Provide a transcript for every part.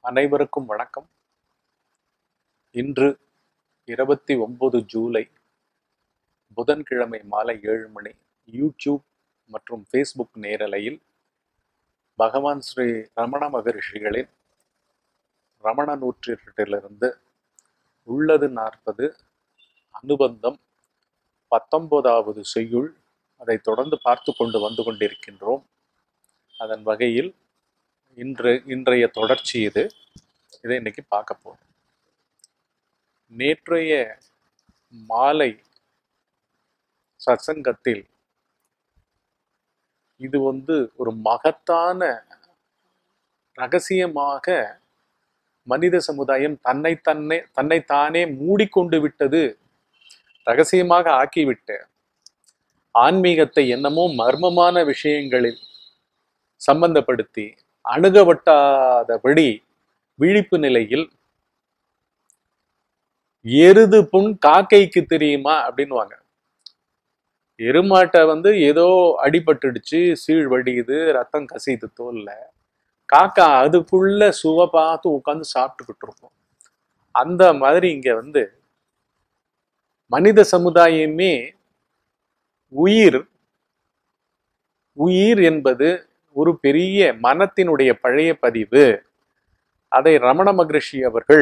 அனைவருக்கும் வணக்கம் இன்று இருபத்தி ஒன்பது ஜூலை புதன்கிழமை மாலை ஏழு மணி யூடியூப் மற்றும் ஃபேஸ்புக் நேரலையில் பகவான் ஸ்ரீ ரமண மகரிஷிகளின் ரமண நூற்றிலிருந்து உள்ளது நாற்பது அனுபந்தம் பத்தொன்பதாவது செய்யுள் அதை தொடர்ந்து பார்த்து கொண்டு வந்து கொண்டிருக்கின்றோம் அதன் வகையில் இன்று இன்றைய தொடர்ச்சி இது இதை இன்னைக்கு பார்க்க போறோம் நேற்றைய மாலை சத்சங்கத்தில் இது வந்து ஒரு மகத்தான ரகசியமாக மனித சமுதாயம் தன்னை தன்னை தன்னைத்தானே மூடிக்கொண்டு விட்டது ரகசியமாக ஆக்கிவிட்டு ஆன்மீகத்தை என்னமோ மர்மமான விஷயங்களில் சம்பந்தப்படுத்தி அணுகவட்டாதபடி விழிப்பு நிலையில் எருது புண் காக்கைக்கு தெரியுமா அப்படின்னுவாங்க எருமாட்டை வந்து ஏதோ அடிபட்டுடுச்சு சீழ் வடியுது ரத்தம் கசியுது தோல்ல காக்கா அதுக்குள்ள சுவை பார்த்து உட்காந்து சாப்பிட்டுக்கிட்டு இருக்கும் அந்த மாதிரி இங்க வந்து மனித சமுதாயமே உயிர் உயிர் என்பது ஒரு பெரிய மனத்தினுடைய பழைய பதிவு அதை ரமண மகரிஷி அவர்கள்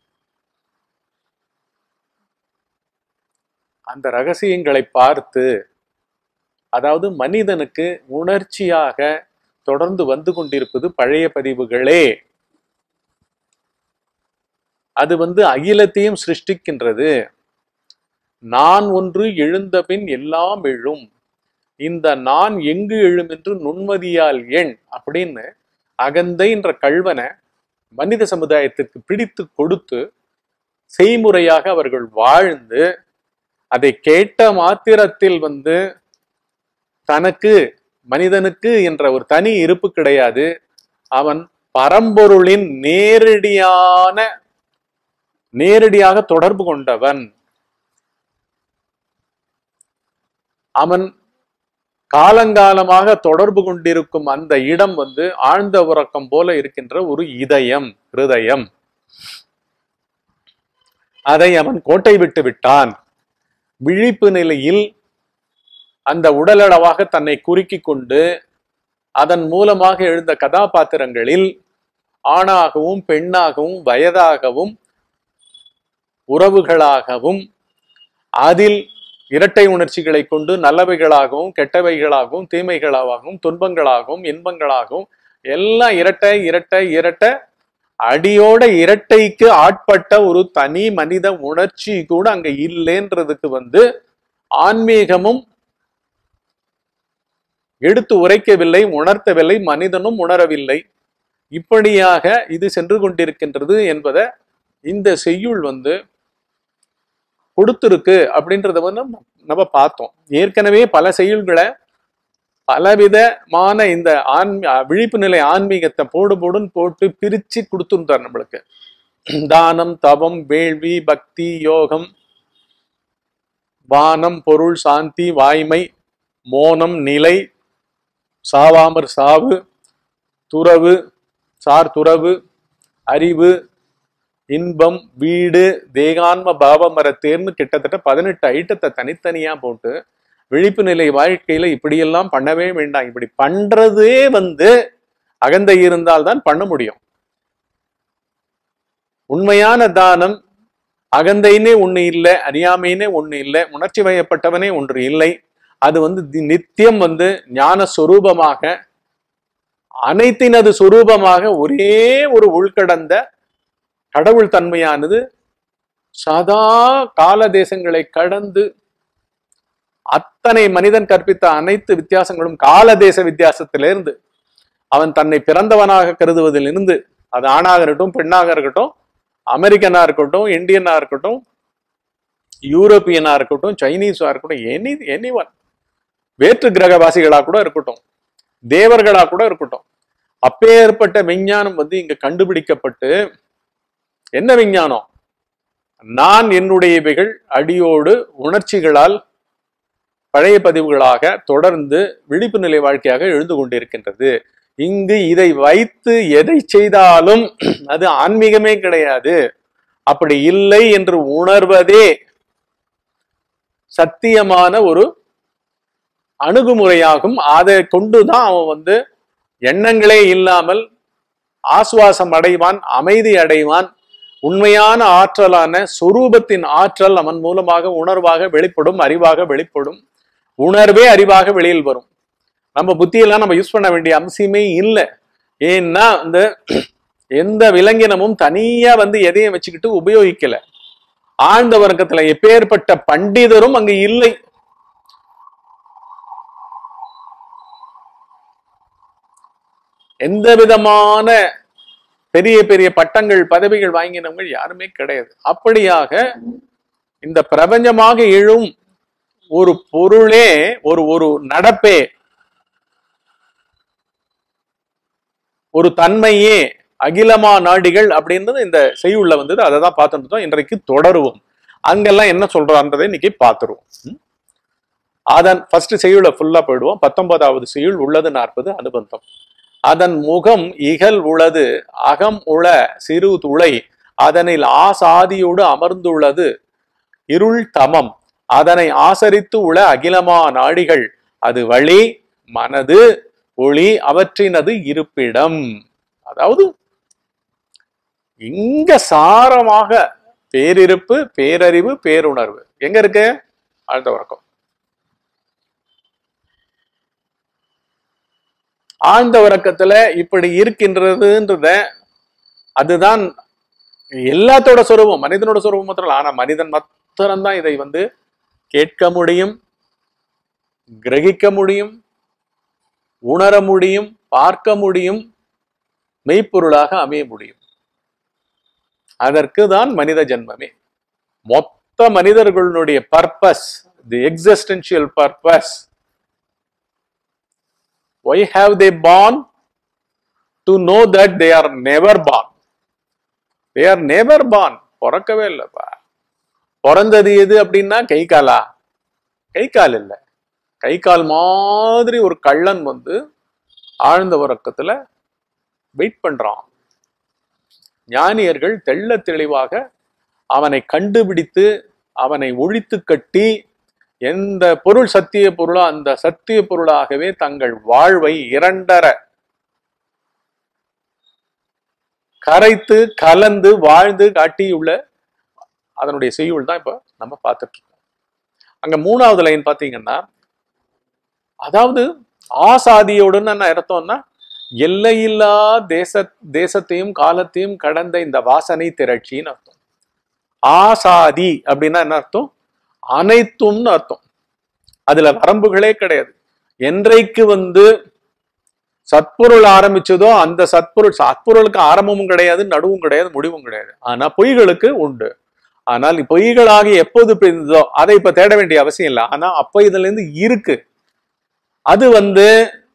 அந்த ரகசியங்களை பார்த்து அதாவது மனிதனுக்கு உணர்ச்சியாக தொடர்ந்து வந்து கொண்டிருப்பது பழைய பதிவுகளே அது வந்து அகிலத்தையும் சிருஷ்டிக்கின்றது நான் ஒன்று எழுந்தபின் எல்லாம் எழும் இந்த நான் எங்கு எழும் என்று நுண்மதியால் எண் அப்படின்னு அகந்தை என்ற கல்வனை மனித சமுதாயத்திற்கு பிடித்து கொடுத்து செய்முறையாக அவர்கள் வாழ்ந்து அதை கேட்ட மாத்திரத்தில் வந்து தனக்கு மனிதனுக்கு என்ற ஒரு தனி இருப்பு கிடையாது அவன் பரம்பொருளின் நேரடியான நேரடியாக தொடர்பு கொண்டவன் அவன் காலங்காலமாக தொடர்பு கொண்டிருக்கும் அந்த இடம் வந்து ஆழ்ந்த உறக்கம் போல இருக்கின்ற ஒரு இதயம் ஹிருதயம் அதை அவன் கோட்டை விட்டு விட்டான் விழிப்பு நிலையில் அந்த உடலளவாக தன்னை குறுக்கி கொண்டு அதன் மூலமாக எழுந்த கதாபாத்திரங்களில் ஆணாகவும் பெண்ணாகவும் வயதாகவும் உறவுகளாகவும் அதில் இரட்டை உணர்ச்சிகளை கொண்டு நல்லவைகளாகவும் கெட்டவைகளாகவும் தீமைகளாகவும் துன்பங்களாகவும் இன்பங்களாகவும் எல்லாம் இரட்டை இரட்டை இரட்டை அடியோட இரட்டைக்கு ஆட்பட்ட ஒரு தனி மனித உணர்ச்சி கூட அங்க இல்லைன்றதுக்கு வந்து ஆன்மீகமும் எடுத்து உரைக்கவில்லை உணர்த்தவில்லை மனிதனும் உணரவில்லை இப்படியாக இது சென்று கொண்டிருக்கின்றது என்பதை இந்த செய்யுள் வந்து கொடுத்துருக்கு அப்படின்றத வந்து நம்ம பார்த்தோம் ஏற்கனவே பல செய்யுள்களை பலவிதமான இந்த ஆன்மீ விழிப்பு நிலை ஆன்மீகத்தை போடு போடுன்னு போட்டு பிரிச்சு கொடுத்துருந்தார் நம்மளுக்கு தானம் தவம் வேள்வி பக்தி யோகம் வானம் பொருள் சாந்தி வாய்மை மோனம் நிலை சாவாமற் சாவு துறவு சார் துறவு அறிவு இன்பம் வீடு தேகான்ம பாவமரத்தேர்னு கிட்டத்தட்ட பதினெட்டு ஐட்டத்தை தனித்தனியா போட்டு விழிப்பு நிலை வாழ்க்கையில இப்படியெல்லாம் பண்ணவே வேண்டாம் இப்படி பண்றதே வந்து அகந்தை இருந்தால்தான் பண்ண முடியும் உண்மையான தானம் அகந்தைனே ஒண்ணு இல்லை அறியாமைனே ஒண்ணு இல்லை உணர்ச்சி வயப்பட்டவனே ஒன்று இல்லை அது வந்து நித்தியம் வந்து ஞான சொரூபமாக அனைத்தினது சொரூபமாக ஒரே ஒரு உள்கடந்த கடவுள் தன்மையானது சதா கால தேசங்களை கடந்து அத்தனை மனிதன் கற்பித்த அனைத்து வித்தியாசங்களும் கால தேச வித்தியாசத்திலிருந்து அவன் தன்னை பிறந்தவனாக கருதுவதிலிருந்து அது ஆணாக இருக்கட்டும் பெண்ணாக இருக்கட்டும் அமெரிக்கனா இருக்கட்டும் இந்தியனா இருக்கட்டும் யூரோப்பியனா இருக்கட்டும் சைனீஸா இருக்கட்டும் எனி எனி ஒன் வேற்று கிரகவாசிகளா கூட இருக்கட்டும் தேவர்களா கூட இருக்கட்டும் அப்பேற்பட்ட விஞ்ஞானம் வந்து இங்க கண்டுபிடிக்கப்பட்டு என்ன விஞ்ஞானம் நான் என்னுடையவைகள் அடியோடு உணர்ச்சிகளால் பழைய பதிவுகளாக தொடர்ந்து விழிப்பு நிலை வாழ்க்கையாக எழுந்து கொண்டிருக்கின்றது இங்கு இதை வைத்து எதை செய்தாலும் அது ஆன்மீகமே கிடையாது அப்படி இல்லை என்று உணர்வதே சத்தியமான ஒரு அணுகுமுறையாகும் அதை கொண்டுதான் அவன் வந்து எண்ணங்களே இல்லாமல் ஆசுவாசம் அடைவான் அமைதி அடைவான் உண்மையான ஆற்றலான சொரூபத்தின் ஆற்றல் அவன் மூலமாக உணர்வாக வெளிப்படும் அறிவாக வெளிப்படும் உணர்வே அறிவாக வெளியில் வரும் நம்ம புத்தியெல்லாம் நம்ம யூஸ் பண்ண வேண்டிய அவசியமே இல்லை ஏன்னா இந்த எந்த விலங்கினமும் தனியா வந்து எதையும் வச்சுக்கிட்டு உபயோகிக்கல ஆழ்ந்த வர்க்கத்துல எப்பேற்பட்ட பண்டிதரும் அங்கு இல்லை எந்த விதமான பெரிய பெரிய பட்டங்கள் பதவிகள் வாங்கினவங்க யாருமே கிடையாது அப்படியாக இந்த பிரபஞ்சமாக எழும் ஒரு பொருளே ஒரு ஒரு நடப்பே ஒரு தன்மையே அகிலமா நாடிகள் அப்படின்றது இந்த செய்யுள்ள வந்தது அதை தான் பார்த்துட்டு இருந்தோம். இன்றைக்கு தொடருவோம் அங்கெல்லாம் என்ன சொல்றான்றதை இன்னைக்கு பார்த்துருவோம் ம்? அதன் ஃபர்ஸ்ட் செய்யுள ஃபுல்லா போயிடுவோம் பத்தொன்பதாவது செய்யுள் உள்ளது நாற்பது அனுபந்தம் அதன் முகம் இகல் உளது அகம் உள சிறு துளை அதனில் ஆசாதியோடு அமர்ந்துள்ளது இருள் தமம் அதனை ஆசரித்து உள அகிலமா நாடிகள் அது வழி மனது ஒளி அவற்றினது இருப்பிடம் அதாவது இங்க சாரமாக பேரிருப்பு பேரறிவு பேருணர்வு எங்க இருக்கு ஆழ்ந்த உறக்கம் ஆழ்ந்த உறக்கத்துல இப்படி இருக்கின்றதுன்றத அதுதான் எல்லாத்தோட சொரூபம் மனிதனோட சொரூபம் மாத்திரம் இல்ல. ஆனா மனிதன் மாத்திரம்தான் இதை வந்து கேட்க முடியும் கிரகிக்க முடியும் உணர முடியும் பார்க்க முடியும் மெய்ப்பொருளாக அமைய முடியும் அதற்கு தான் மனித ஜென்மமே மொத்த மனிதர்களுடைய purpose the existential purpose why have they born to know that they are never born they are never born பிறக்கவே இல்லைப்பா பிறந்தது எது அப்படின்னா கை காலா கை கால் இல்லை கை கால் மாதிரி ஒரு கள்ளன் வந்து ஆழ்ந்த உறக்கத்துல வெயிட் பண்றான் ஞானியர்கள் தெள்ள தெளிவாக அவனை கண்டுபிடித்து அவனை ஒழித்து கட்டி எந்த பொருள் சத்திய பொருளோ அந்த சத்திய பொருளாகவே தங்கள் வாழ்வை இரண்டர கரைத்து கலந்து வாழ்ந்து காட்டியுள்ள அதனுடைய செய்யுள் தான் இப்ப நம்ம பார்த்துட்டு இருக்கோம் அங்க மூணாவது லைன் பாத்தீங்கன்னா அதாவது ஆசாதியோடுன்னு என்ன அர்த்தம்னா எல்லையில்லா தேச தேசத்தையும் காலத்தையும் கடந்த இந்த வாசனை திரட்சின்னு அர்த்தம் ஆசாதி அப்படின்னா என்ன அர்த்தம் அனைத்தும்னு அர்த்தம் அதுல வரம்புகளே கிடையாது என்றைக்கு வந்து சத்பொருள் ஆரம்பிச்சதோ அந்த சத்பொருள் சத்பொருளுக்கு ஆரம்பமும் கிடையாது நடுவும் கிடையாது முடிவும் கிடையாது ஆனா பொய்களுக்கு உண்டு ஆனால் பொய்களாக எப்போது பிரிந்ததோ அதை இப்ப தேட வேண்டிய அவசியம் இல்லை ஆனா அப்ப இதுல இருந்து இருக்கு அது வந்து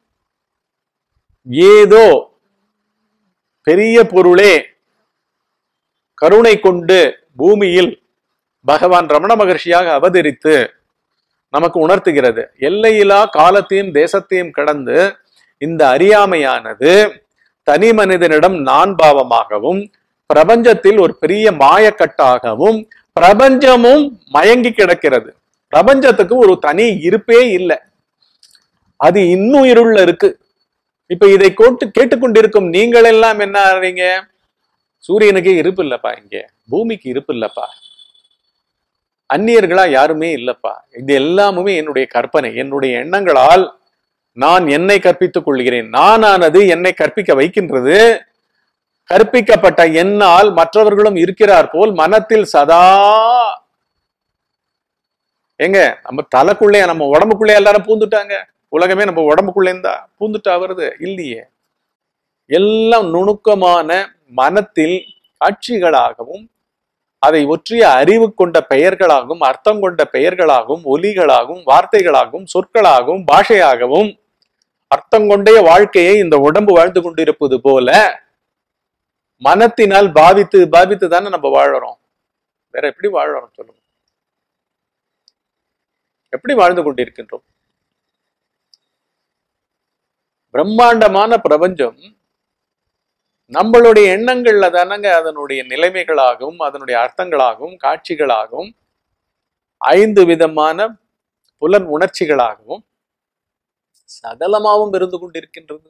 ஏதோ பெரிய பொருளே கருணை கொண்டு பூமியில் பகவான் ரமண மகர்ஷியாக அவதரித்து நமக்கு உணர்த்துகிறது எல்லையிலா காலத்தையும் தேசத்தையும் கடந்து இந்த அறியாமையானது தனி மனிதனிடம் நான் பாவமாகவும் பிரபஞ்சத்தில் ஒரு பெரிய மாயக்கட்டாகவும் பிரபஞ்சமும் மயங்கி கிடக்கிறது பிரபஞ்சத்துக்கு ஒரு தனி இருப்பே இல்லை அது இன்னும் இருள்ல இருக்கு இப்ப இதை கோட்டு கேட்டுக்கொண்டிருக்கும் நீங்கள் எல்லாம் என்ன ஆறீங்க சூரியனுக்கே இருப்பு இல்லப்பா இங்க பூமிக்கு இருப்பு இல்லப்பா அந்நியர்களா யாருமே இல்லப்பா இது எல்லாமுமே என்னுடைய கற்பனை என்னுடைய எண்ணங்களால் நான் என்னை கற்பித்துக் கொள்கிறேன் நானானது என்னை கற்பிக்க வைக்கின்றது கற்பிக்கப்பட்ட என்னால் மற்றவர்களும் இருக்கிறார் போல் மனத்தில் சதா எங்க நம்ம தலைக்குள்ளே நம்ம உடம்புக்குள்ளே எல்லாரும் பூந்துட்டாங்க உலகமே நம்ம உடம்புக்குள்ளே இருந்தா பூந்துட்டா வருது இல்லையே எல்லாம் நுணுக்கமான மனத்தில் காட்சிகளாகவும் அதை ஒற்றிய அறிவு கொண்ட பெயர்களாகவும் அர்த்தம் கொண்ட பெயர்களாகவும் ஒலிகளாகவும் வார்த்தைகளாகவும் சொற்களாகவும் பாஷையாகவும் அர்த்தம் கொண்டே வாழ்க்கையை இந்த உடம்பு வாழ்ந்து கொண்டிருப்பது போல மனத்தினால் பாவித்து பாவித்து தானே நம்ம வாழறோம் வேற எப்படி வாழறோம் சொல்லுங்க எப்படி வாழ்ந்து கொண்டிருக்கின்றோம் பிரம்மாண்டமான பிரபஞ்சம் நம்மளுடைய எண்ணங்கள்ல தானங்க அதனுடைய நிலைமைகளாகவும் அதனுடைய அர்த்தங்களாகவும் காட்சிகளாகவும் ஐந்து விதமான புலன் உணர்ச்சிகளாகவும் சகலமாகவும் இருந்து கொண்டிருக்கின்றது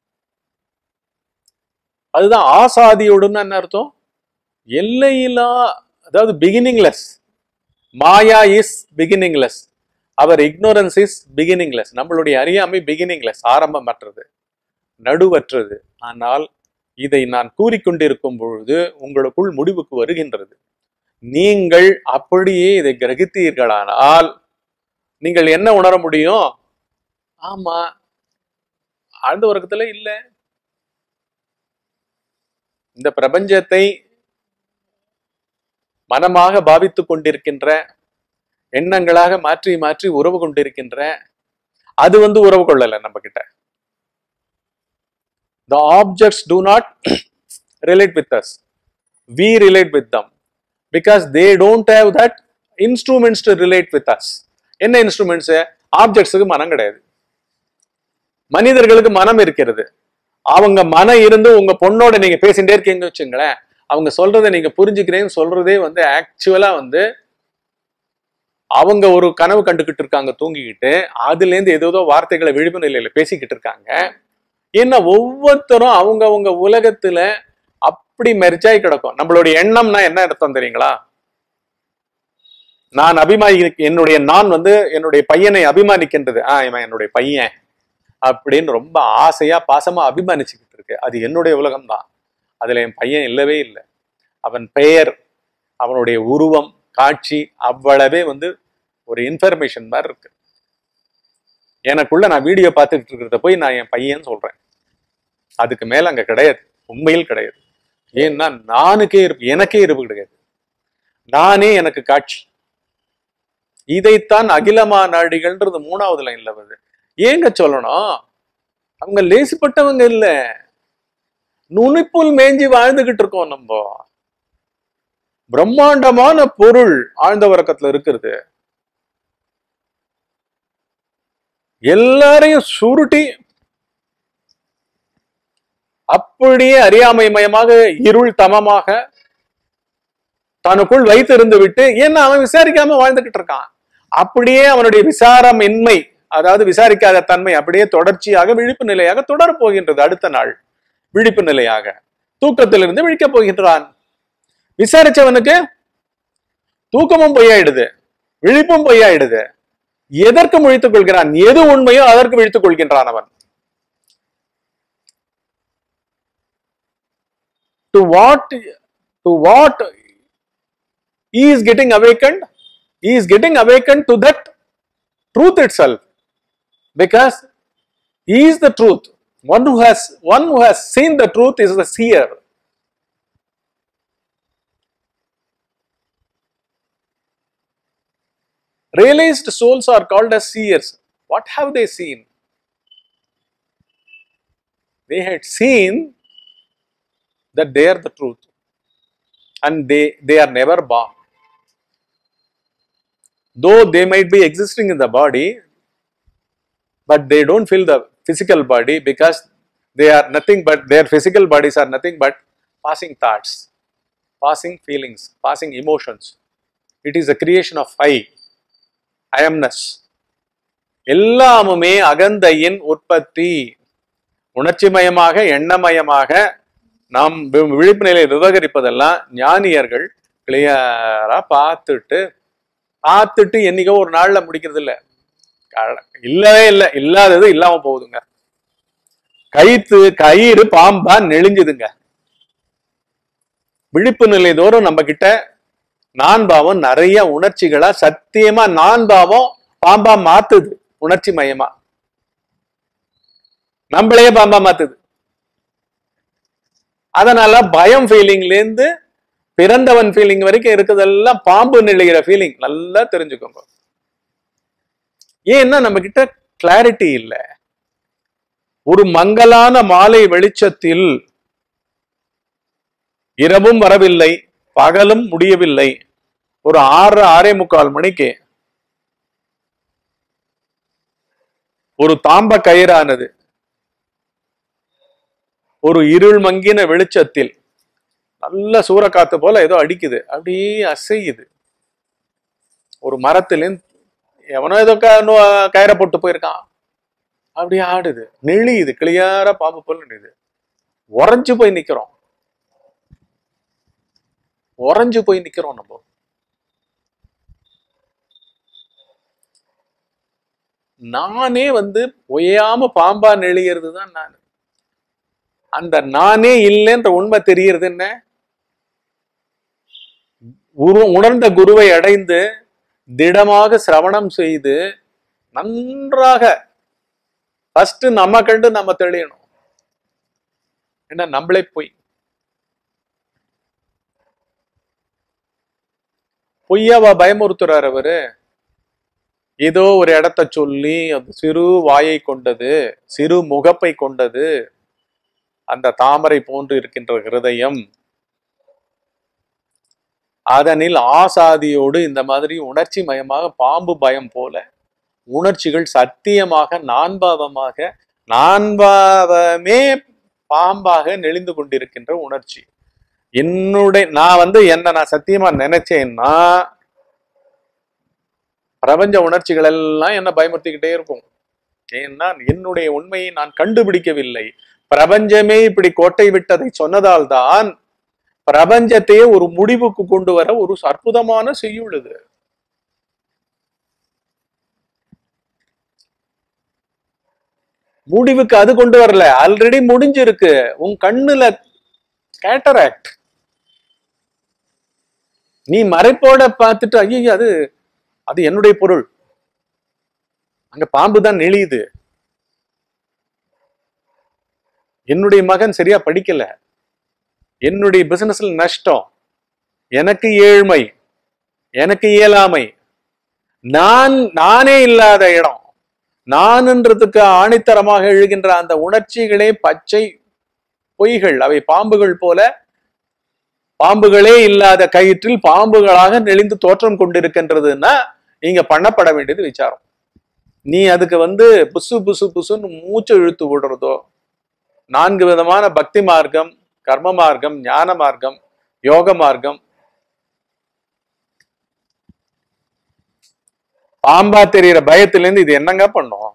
அதுதான் ஆசாதியோடுன்னு என்ன அர்த்தம் எல்லையில்லா அதாவது beginningless maya is beginningless our ignorance is beginningless நம்மளுடைய அறியாமை பிகினிங்லெஸ் ஆரம்பமற்றது நடுவற்றது ஆனால் இதை நான் கூறிக்கொண்டிருக்கும் பொழுது உங்களுக்குள் முடிவுக்கு வருகின்றது நீங்கள் அப்படியே இதை கிரகித்தீர்களானால் நீங்கள் என்ன உணர முடியும் ஆமா ஆழ்ந்த உறக்கத்துல இல்ல இந்த பிரபஞ்சத்தை மனமாக பாவித்துக் கொண்டிருக்கின்ற எண்ணங்களாக மாற்றி மாற்றி உறவு கொண்டிருக்கின்ற அது வந்து உறவு கொள்ளல நம்ம கிட்ட the objects do not relate with us we relate with them because they don't have that instruments to relate with us என்ன இன்ஸ்ட்ருமெண்ட்ஸ் ஆப்ஜெக்ட்ஸுக்கு மனம் கிடையாது மனிதர்களுக்கு மனம் இருக்கிறது அவங்க மனம் இருந்து உங்க பொண்ணோட நீங்க பேசிட்டே இருக்கீங்கன்னு வச்சுங்களேன் அவங்க சொல்றதை நீங்க புரிஞ்சுக்கிறேன்னு சொல்றதே வந்து ஆக்சுவலா வந்து அவங்க ஒரு கனவு கண்டுகிட்டு இருக்காங்க தூங்கிக்கிட்டு அதுல இருந்து ஏதோ வார்த்தைகளை விழிப்பு நிலையில பேசிக்கிட்டு இருக்காங்க ஏன்னா ஒவ்வொருத்தரும் அவங்க அவங்க உலகத்துல அப்படி மெர்ஜாய் கிடக்கும் நம்மளுடைய எண்ணம்னா என்ன அர்த்தம் தெரியுங்களா நான் அபிமானி என்னுடைய நான் வந்து என்னுடைய பையனை அபிமானிக்கின்றது ஆஹ் இவன் என்னுடைய பையன் அப்படின்னு ரொம்ப ஆசையா பாசமா அபிமானிச்சுக்கிட்டு இருக்கு அது என்னுடைய உலகம் தான் அதுல என் பையன் இல்லவே இல்லை அவன் பெயர் அவனுடைய உருவம் காட்சி அவ்வளவே வந்து ஒரு இன்ஃபர்மேஷன் மாதிரி இருக்கு எனக்குள்ள நான் வீடியோ பார்த்துக்கிட்டு இருக்கிறத போய் நான் என் பையன் சொல்றேன் அதுக்கு மேல அங்க கிடையாது உண்மையில் கிடையாது ஏன்னா நானுக்கே இருப்பு எனக்கே இருப்பு கிடையாது நானே எனக்கு காட்சி இதைத்தான் அகிலமா நாடிகள்ன்றது மூணாவது லைன்ல வருது ஏங்க சொல்லணும் அவங்க லேசிப்பட்டவங்க இல்ல நுனிப்புல் மேஞ்சி வாழ்ந்துகிட்டு இருக்கோம் நம்ம பிரம்மாண்டமான பொருள் ஆழ்ந்த உறக்கத்துல இருக்கிறது எல்லாரையும் சுருட்டி அப்படியே அறியாமைமயமாக இருள் தமமாக தனக்குள் வைத்திருந்து விட்டு ஏன்னா அவன் விசாரிக்காம வாழ்ந்துகிட்டு இருக்கான் அப்படியே அவனுடைய விசாரம் இன்மை அதாவது விசாரிக்காத தன்மை அப்படியே தொடர்ச்சியாக விழிப்பு நிலையாக தொடரப் போகின்றது அடுத்த நாள் விழிப்பு நிலையாக தூக்கத்திலிருந்து விழிக்கப் போகின்றான் விசாரிச்சவனுக்கு தூக்கமும் பொய்யாயிடுது விழிப்பும் பொய்யாயிடுது எதற்கு முழித்துக் கொள்கிறான் எது உண்மையோ அதற்கு விழித்துக் கொள்கின்றான் அவன் to what to what he is getting awakened he is getting awakened to that truth itself because he is the truth one who has one who has seen the truth is the seer realized souls are called as seers what have they seen they had seen that they are the truth and they they are never born though they might be existing in the body but they don't feel the physical body because they are nothing but their physical bodies are nothing but passing thoughts passing feelings passing emotions it is a creation of i i amness எல்லாமுமே அகந்தையின் உற்பத்தி உணர்ச்சிமயமாக எண்ணமயமாக நாம் we- விழிப்பு நிலையை விவகரிப்பதெல்லாம் ஞானியர்கள் கிளியரா பார்த்துட்டு பார்த்துட்டு என்னைக்கோ ஒரு நாள்ல முடிக்கிறது இல்ல க- இல்லவே இல்லை இல்லாதது இல்லாம போகுதுங்க கைத்து கயிறு பாம்பா நெளிஞ்சுதுங்க விழிப்பு நிலை தோறும் நம்ம கிட்ட நான் பாவம் நிறைய உணர்ச்சிகளா சத்தியமா நான் பாவம் பாம்பா மாத்துது உணர்ச்சி மயமா நம்மளையே பாம்பா மாத்துது அதனால பயம் ஃபீலிங்ல இருந்து பிறந்தவன் ஃபீலிங் வரைக்கும் இருக்கிறதெல்லாம் பாம்பு நெளிகிற ஃபீலிங் நல்லா தெரிஞ்சுக்கோங்க ஏன்னா நம்ம கிட்ட கிளாரிட்டி இல்ல ஒரு மங்கலான மாலை வெளிச்சத்தில் இரவும் வரவில்லை பகலும் முடியவில்லை ஒரு ஆறு ஆறே முக்கால் மணிக்கு ஒரு தாம்ப கயிறானது ஒரு இருள் மங்கின வெளிச்சத்தில் நல்ல சூறக்காத்து போல ஏதோ அடிக்குது அப்படியே அசையுது ஒரு மரத்திலேருந்து எவனோ ஏதோ க- நு- கயிறை போட்டு போயிருக்கான் அப்படியே ஆடுது நெளியுது கிளியார பாம்பு போல நெளியுது உறைஞ்சு போய் நிக்கிறோம் உறைஞ்சு போய் நிக்கிறோம் நம்ம நானே வந்து ஒய்யாம பாம்பா நெளியறது தான் நான் அந்த நானே இல்லைன்ற உண்மை தெரியறது என்ன குரு உணர்ந்த குருவை அடைந்து திடமாக சிரவணம் செய்து நன்றாக ஃபர்ஸ்ட் நம்ம கண்டு நம்ம தெளியணும் என்ன நம்மளே போய் பொய்யாவா பயமுறுத்துறார் அவரு ஏதோ ஒரு இடத்த சொல்லி அது சிறு வாயை கொண்டது சிறு முகப்பை கொண்டது அந்த தாமரை போன்று இருக்கின்ற ஹிருதயம் அதனில் ஆசாதியோடு இந்த மாதிரி உணர்ச்சி மயமாக பாம்பு பயம் போல உணர்ச்சிகள் சத்தியமாக நான்பாவமாக நான்பாவமே பாம்பாக நெளிந்து கொண்டிருக்கின்ற உணர்ச்சி என்னுடைய நான் வந்து என்ன நான் சத்தியமா நினைச்சேன்னா பிரபஞ்ச உணர்ச்சிகள் எல்லாம் என்ன பயமுறுத்திக்கிட்டே இருக்கும் ஏன்னா என்னுடைய உண்மையை நான் கண்டுபிடிக்கவில்லை பிரபஞ்சமே இப்படி கோட்டை விட்டதை சொன்னதால் தான் பிரபஞ்சத்தையே ஒரு முடிவுக்கு கொண்டு வர ஒரு அற்புதமான செய்யுள் இது முடிவுக்கு அது கொண்டு வரல ஆல்ரெடி முடிஞ்சிருக்கு உன் கண்ணுல கேட்டராக்ட் நீ மறைப்போட பார்த்துட்டு ஐயோ அது அது என்னுடைய பொருள் அங்க பாம்பு தான் நெளியுது என்னுடைய மகன் சரியா படிக்கல என்னுடைய பிசினஸ்ல நஷ்டம் எனக்கு ஏழ்மை எனக்கு இயலாமை நான் நானே இல்லாத இடம் நான்ன்றதுக்கு ஆணித்தரமாக எழுகின்ற அந்த உணர்ச்சிகளே பச்சை பொய்கள் அவை பாம்புகள் போல பாம்புகளே இல்லாத கயிற்றில் பாம்புகளாக நெளிந்து தோற்றம் கொண்டிருக்கின்றதுன்னா இங்க பண்ணப்பட வேண்டியது விசாரம் நீ அதுக்கு வந்து புசு புசு புசுன்னு மூச்சு இழுத்து விடுறதோ நான்கு விதமான பக்தி மார்க்கம் கர்ம மார்க்கம் ஞான மார்க்கம் யோக மார்க்கம் பாம்பா தெரியிற பயத்திலேருந்து இது என்னங்க பண்ணும்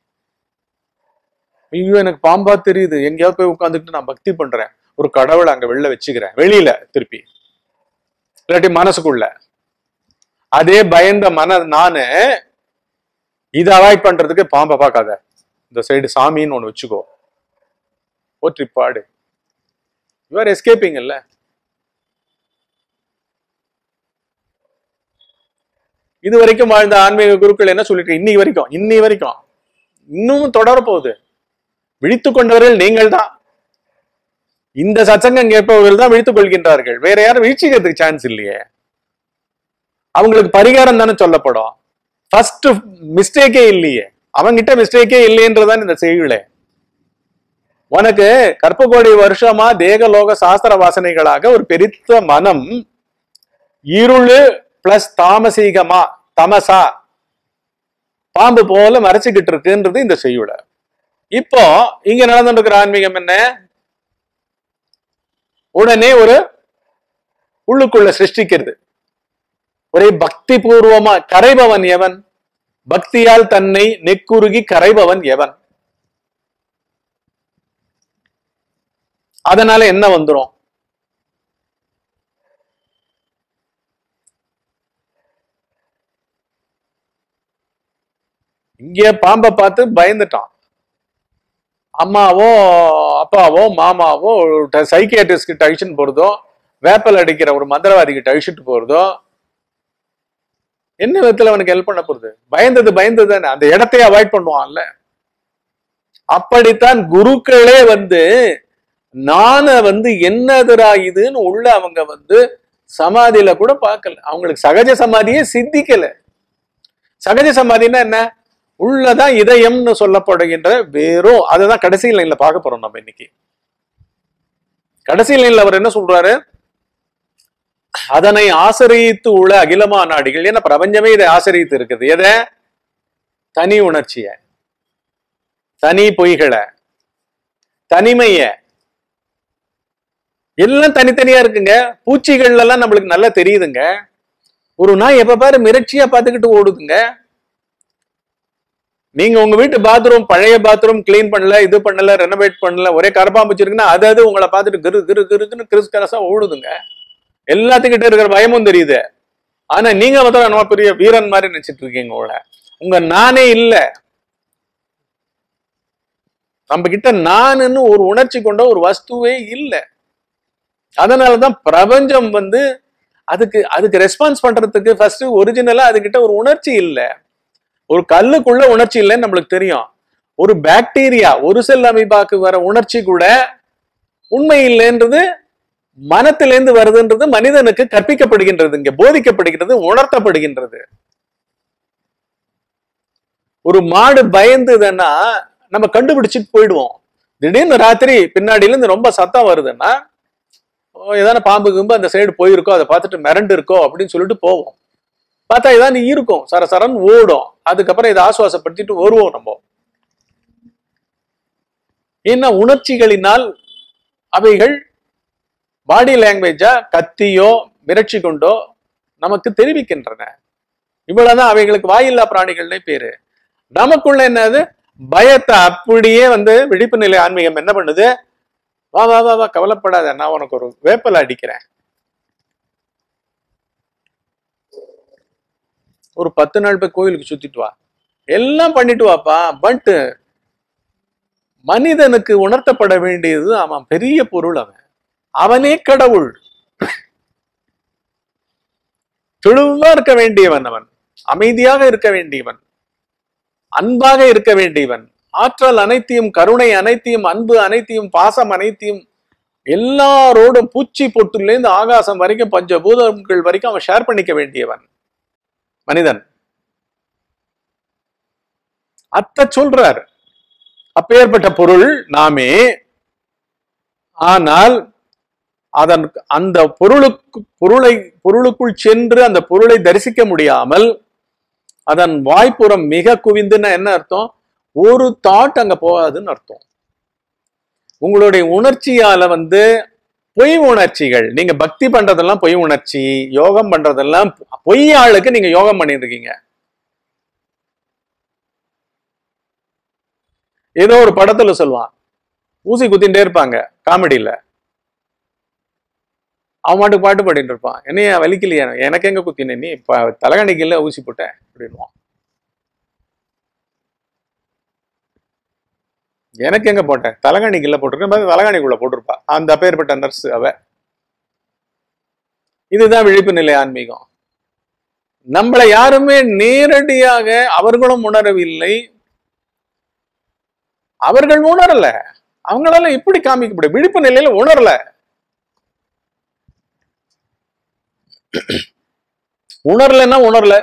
ஐயோ எனக்கு பாம்பா தெரியுது எங்கேயாவது போய் உட்காந்துக்கிட்டு நான் பக்தி பண்றேன் ஒரு கடவுளை அங்க வெளில வச்சுக்கிறேன் வெளியில திருப்பி இல்லாட்டி மனசுக்குள்ள அதே பயந்த மன நானு இதை அவாய்ட் பண்றதுக்கு பாம்பை பார்க்காத இந்த சைடு சாமின்னு ஒண்ணு வச்சுக்கோ போற்றி பாடு யூஆர் எஸ்கேப்பிங் இல்ல இது வரைக்கும் வாழ்ந்த ஆன்மீக குருக்கள் என்ன சொல்லிட்டு இன்னி வரைக்கும் இன்னி வரைக்கும் இன்னும் தொடர போகுது விழித்து கொண்டவர்கள் நீங்கள் தான் இந்த சச்சங்கம் கேட்பவர்கள் தான் விழித்துக் கொள்கின்றார்கள் வேற யாரும் வீழ்ச்சிக்கிறதுக்கு சான்ஸ் இல்லையே அவங்களுக்கு பரிகாரம் தானே சொல்லப்படும் ஃபர்ஸ்ட் மிஸ்டேக்கே இல்லையே அவங்கிட்ட மிஸ்டேக்கே இல்லைன்றதான் இந்த செய்யுளே உனக்கு கற்ப வருஷமா தேகலோக சாஸ்திர வாசனைகளாக ஒரு பெரித்த மனம் இருளு பிளஸ் தாமசீகமா தமசா பாம்பு போல மறைச்சுக்கிட்டு இருக்குன்றது இந்த செய்யுள இப்போ இங்க நடந்துட்டு இருக்கிற ஆன்மீகம் என்ன உடனே ஒரு உள்ளுக்குள்ள சிருஷ்டிக்கிறது ஒரே பக்தி பூர்வமா கரைபவன் எவன் பக்தியால் தன்னை நெக்குருகி கரைபவன் எவன் அதனால என்ன வந்துரும் இங்க பாம்பை பார்த்து பயந்துட்டான் அம்மாவோ அப்பாவோ மாமாவோ சைக்கியாட்ரிஸ்ட் கிட்ட அழிச்சுட்டு போறதோ வேப்பல் அடிக்கிற ஒரு மந்திரவாதி கிட்ட அழிச்சுட்டு போறதோ என்ன விதத்துல அவனுக்கு ஹெல்ப் பண்ண போறது பயந்தது பயந்தது தானே அந்த இடத்தையே அவாய்ட் பண்ணுவான்ல அப்படித்தான் குருக்களே வந்து நான வந்து என்னதுரா இதுன்னு உள்ள அவங்க வந்து சமாதியில கூட பார்க்கல அவங்களுக்கு சகஜ சமாதியே சித்திக்கல சகஜ சமாதினா என்ன உள்ளதான் இதயம்னு சொல்லப்படுகின்ற வெறும் அதுதான் கடைசி லைன்ல பார்க்க போறோம் நம்ம இன்னைக்கு கடைசி லைன்ல அவர் என்ன சொல்றாரு அதனை ஆசிரியத்து உள்ள அகிலமா நாடிகள் ஏன்னா பிரபஞ்சமே இதை ஆசிரியத்து இருக்குது எதை தனி உணர்ச்சிய தனி பொய்களை தனிமைய எல்லாம் தனித்தனியா இருக்குங்க பூச்சிகள் எல்லாம் நம்மளுக்கு நல்லா தெரியுதுங்க ஒரு நாய் எப்ப பாரு மிரட்சியா பார்த்துக்கிட்டு ஓடுதுங்க நீங்க உங்க வீட்டு பாத்ரூம் பழைய பாத்ரூம் க்ளீன் பண்ணல இது பண்ணல ரெனோவேட் பண்ணல ஒரே கரப்பாம்பூச்சி இருக்குன்னா அது அது உங்களை பார்த்துட்டு கிரு கிரு கிருக்குன்னு கிறிஸ் கரசா ஓடுதுங்க எல்லாத்துக்கிட்ட இருக்கிற பயமும் தெரியுது ஆனா நீங்க மாத்திரம் நம்ம பெரிய வீரன் மாதிரி நினைச்சிட்டு இருக்கீங்க உங்களை உங்க நானே இல்ல நம்ம கிட்ட நானுன்னு ஒரு உணர்ச்சி கொண்ட ஒரு வஸ்துவே இல்லை அதனாலதான் பிரபஞ்சம் வந்து அதுக்கு அதுக்கு ரெஸ்பான்ஸ் பண்றதுக்கு ஃபர்ஸ்ட் ஒரிஜினலா அதுகிட்ட ஒரு உணர்ச்சி இல்லை ஒரு கல்லுக்குள்ள உணர்ச்சி இல்லைன்னு நம்மளுக்கு தெரியும் ஒரு பாக்டீரியா ஒரு செல் அமைப்பாக்கு வர உணர்ச்சி கூட உண்மை இல்லைன்றது மனத்திலேருந்து வருதுன்றது மனிதனுக்கு கற்பிக்கப்படுகின்றது இங்க போதிக்கப்படுகின்றது உணர்த்தப்படுகின்றது ஒரு மாடு பயந்துதுன்னா நம்ம கண்டுபிடிச்சிட்டு போயிடுவோம் திடீர்னு ராத்திரி பின்னாடில இருந்து ரொம்ப சத்தம் வருதுன்னா ஓ, ஏதான பாம்பு கிம்பு அந்த சைடு போயிருக்கோ அதை பார்த்துட்டு மிரண்டு இருக்கோ அப்படின்னு சொல்லிட்டு போவோம் பார்த்தா ஏதாவது இருக்கும் சர சரன்னு ஓடும் அதுக்கப்புறம் இதை ஆசுவாசப்படுத்திட்டு வருவோம் நம்ம ஏன்னா உணர்ச்சிகளினால் அவைகள் பாடி லாங்குவேஜா கத்தியோ மிரட்சி கொண்டோ நமக்கு தெரிவிக்கின்றன இவ்வளவுதான் அவைகளுக்கு வாயில்லா பிராணிகள்னே பேரு நமக்குள்ள என்னது பயத்தை அப்படியே வந்து விழிப்பு நிலை ஆன்மீகம் என்ன பண்ணுது வா வா வா வா கவலைப்படாத நான் உனக்கு ஒரு வேப்பலை அடிக்கிறேன் ஒரு பத்து நாள் போய் கோயிலுக்கு சுத்திட்டு வா எல்லாம் பண்ணிட்டு வாப்பா பட் மனிதனுக்கு உணர்த்தப்பட வேண்டியது அவன் பெரிய பொருள் அவன் அவனே கடவுள் தெளிவா இருக்க வேண்டியவன் அவன் அமைதியாக இருக்க வேண்டியவன் அன்பாக இருக்க வேண்டியவன் ஆற்றல் அனைத்தையும் கருணை அனைத்தையும் அன்பு அனைத்தையும் பாசம் அனைத்தையும் எல்லாரோடும் பூச்சி பொட்டுலேருந்து ஆகாசம் வரைக்கும் பஞ்சபூதங்கள் வரைக்கும் அவன் ஷேர் பண்ணிக்க வேண்டியவன் மனிதன் அத்த சொல்றார் அப்பேற்பட்ட பொருள் நாமே ஆனால் அதன் அந்த பொருளுக்கு பொருளை பொருளுக்குள் சென்று அந்த பொருளை தரிசிக்க முடியாமல் அதன் வாய்ப்புறம் மிக குவிந்துன்னா என்ன அர்த்தம் ஒரு தாட் அங்க போகாதுன்னு அர்த்தம் உங்களுடைய உணர்ச்சியால வந்து பொய் உணர்ச்சிகள் நீங்க பக்தி பண்றதெல்லாம் பொய் உணர்ச்சி யோகம் பண்றதெல்லாம் பொய் ஆளுக்கு நீங்க யோகம் பண்ணிட்டு இருக்கீங்க ஏதோ ஒரு படத்துல சொல்லுவான் ஊசி குத்தின்டே இருப்பாங்க காமெடியில அவன் மாட்டுக்கு பாட்டு பாடிட்டு இருப்பான் என்னையா வலிக்கலையா எனக்கு எங்க குத்தின நீ இப்ப தலகணிக்கல ஊசி போட்டேன் அப்படின்வான் எனக்கு எங்க போட்டேன் தலகாணிக்குள்ள போட்டிருக்கேன் தலகாணிக்குள்ள போட்டிருப்பா அந்த அப்பேற்பட்ட நர்ஸ் அவ இதுதான் விழிப்பு நிலை ஆன்மீகம் நம்மளை யாருமே நேரடியாக அவர்களும் உணரவில்லை அவர்கள் உணரல அவங்களால எப்படி காமிக்க முடியும் விழிப்பு நிலையில உணரல உணரலன்னா உணரல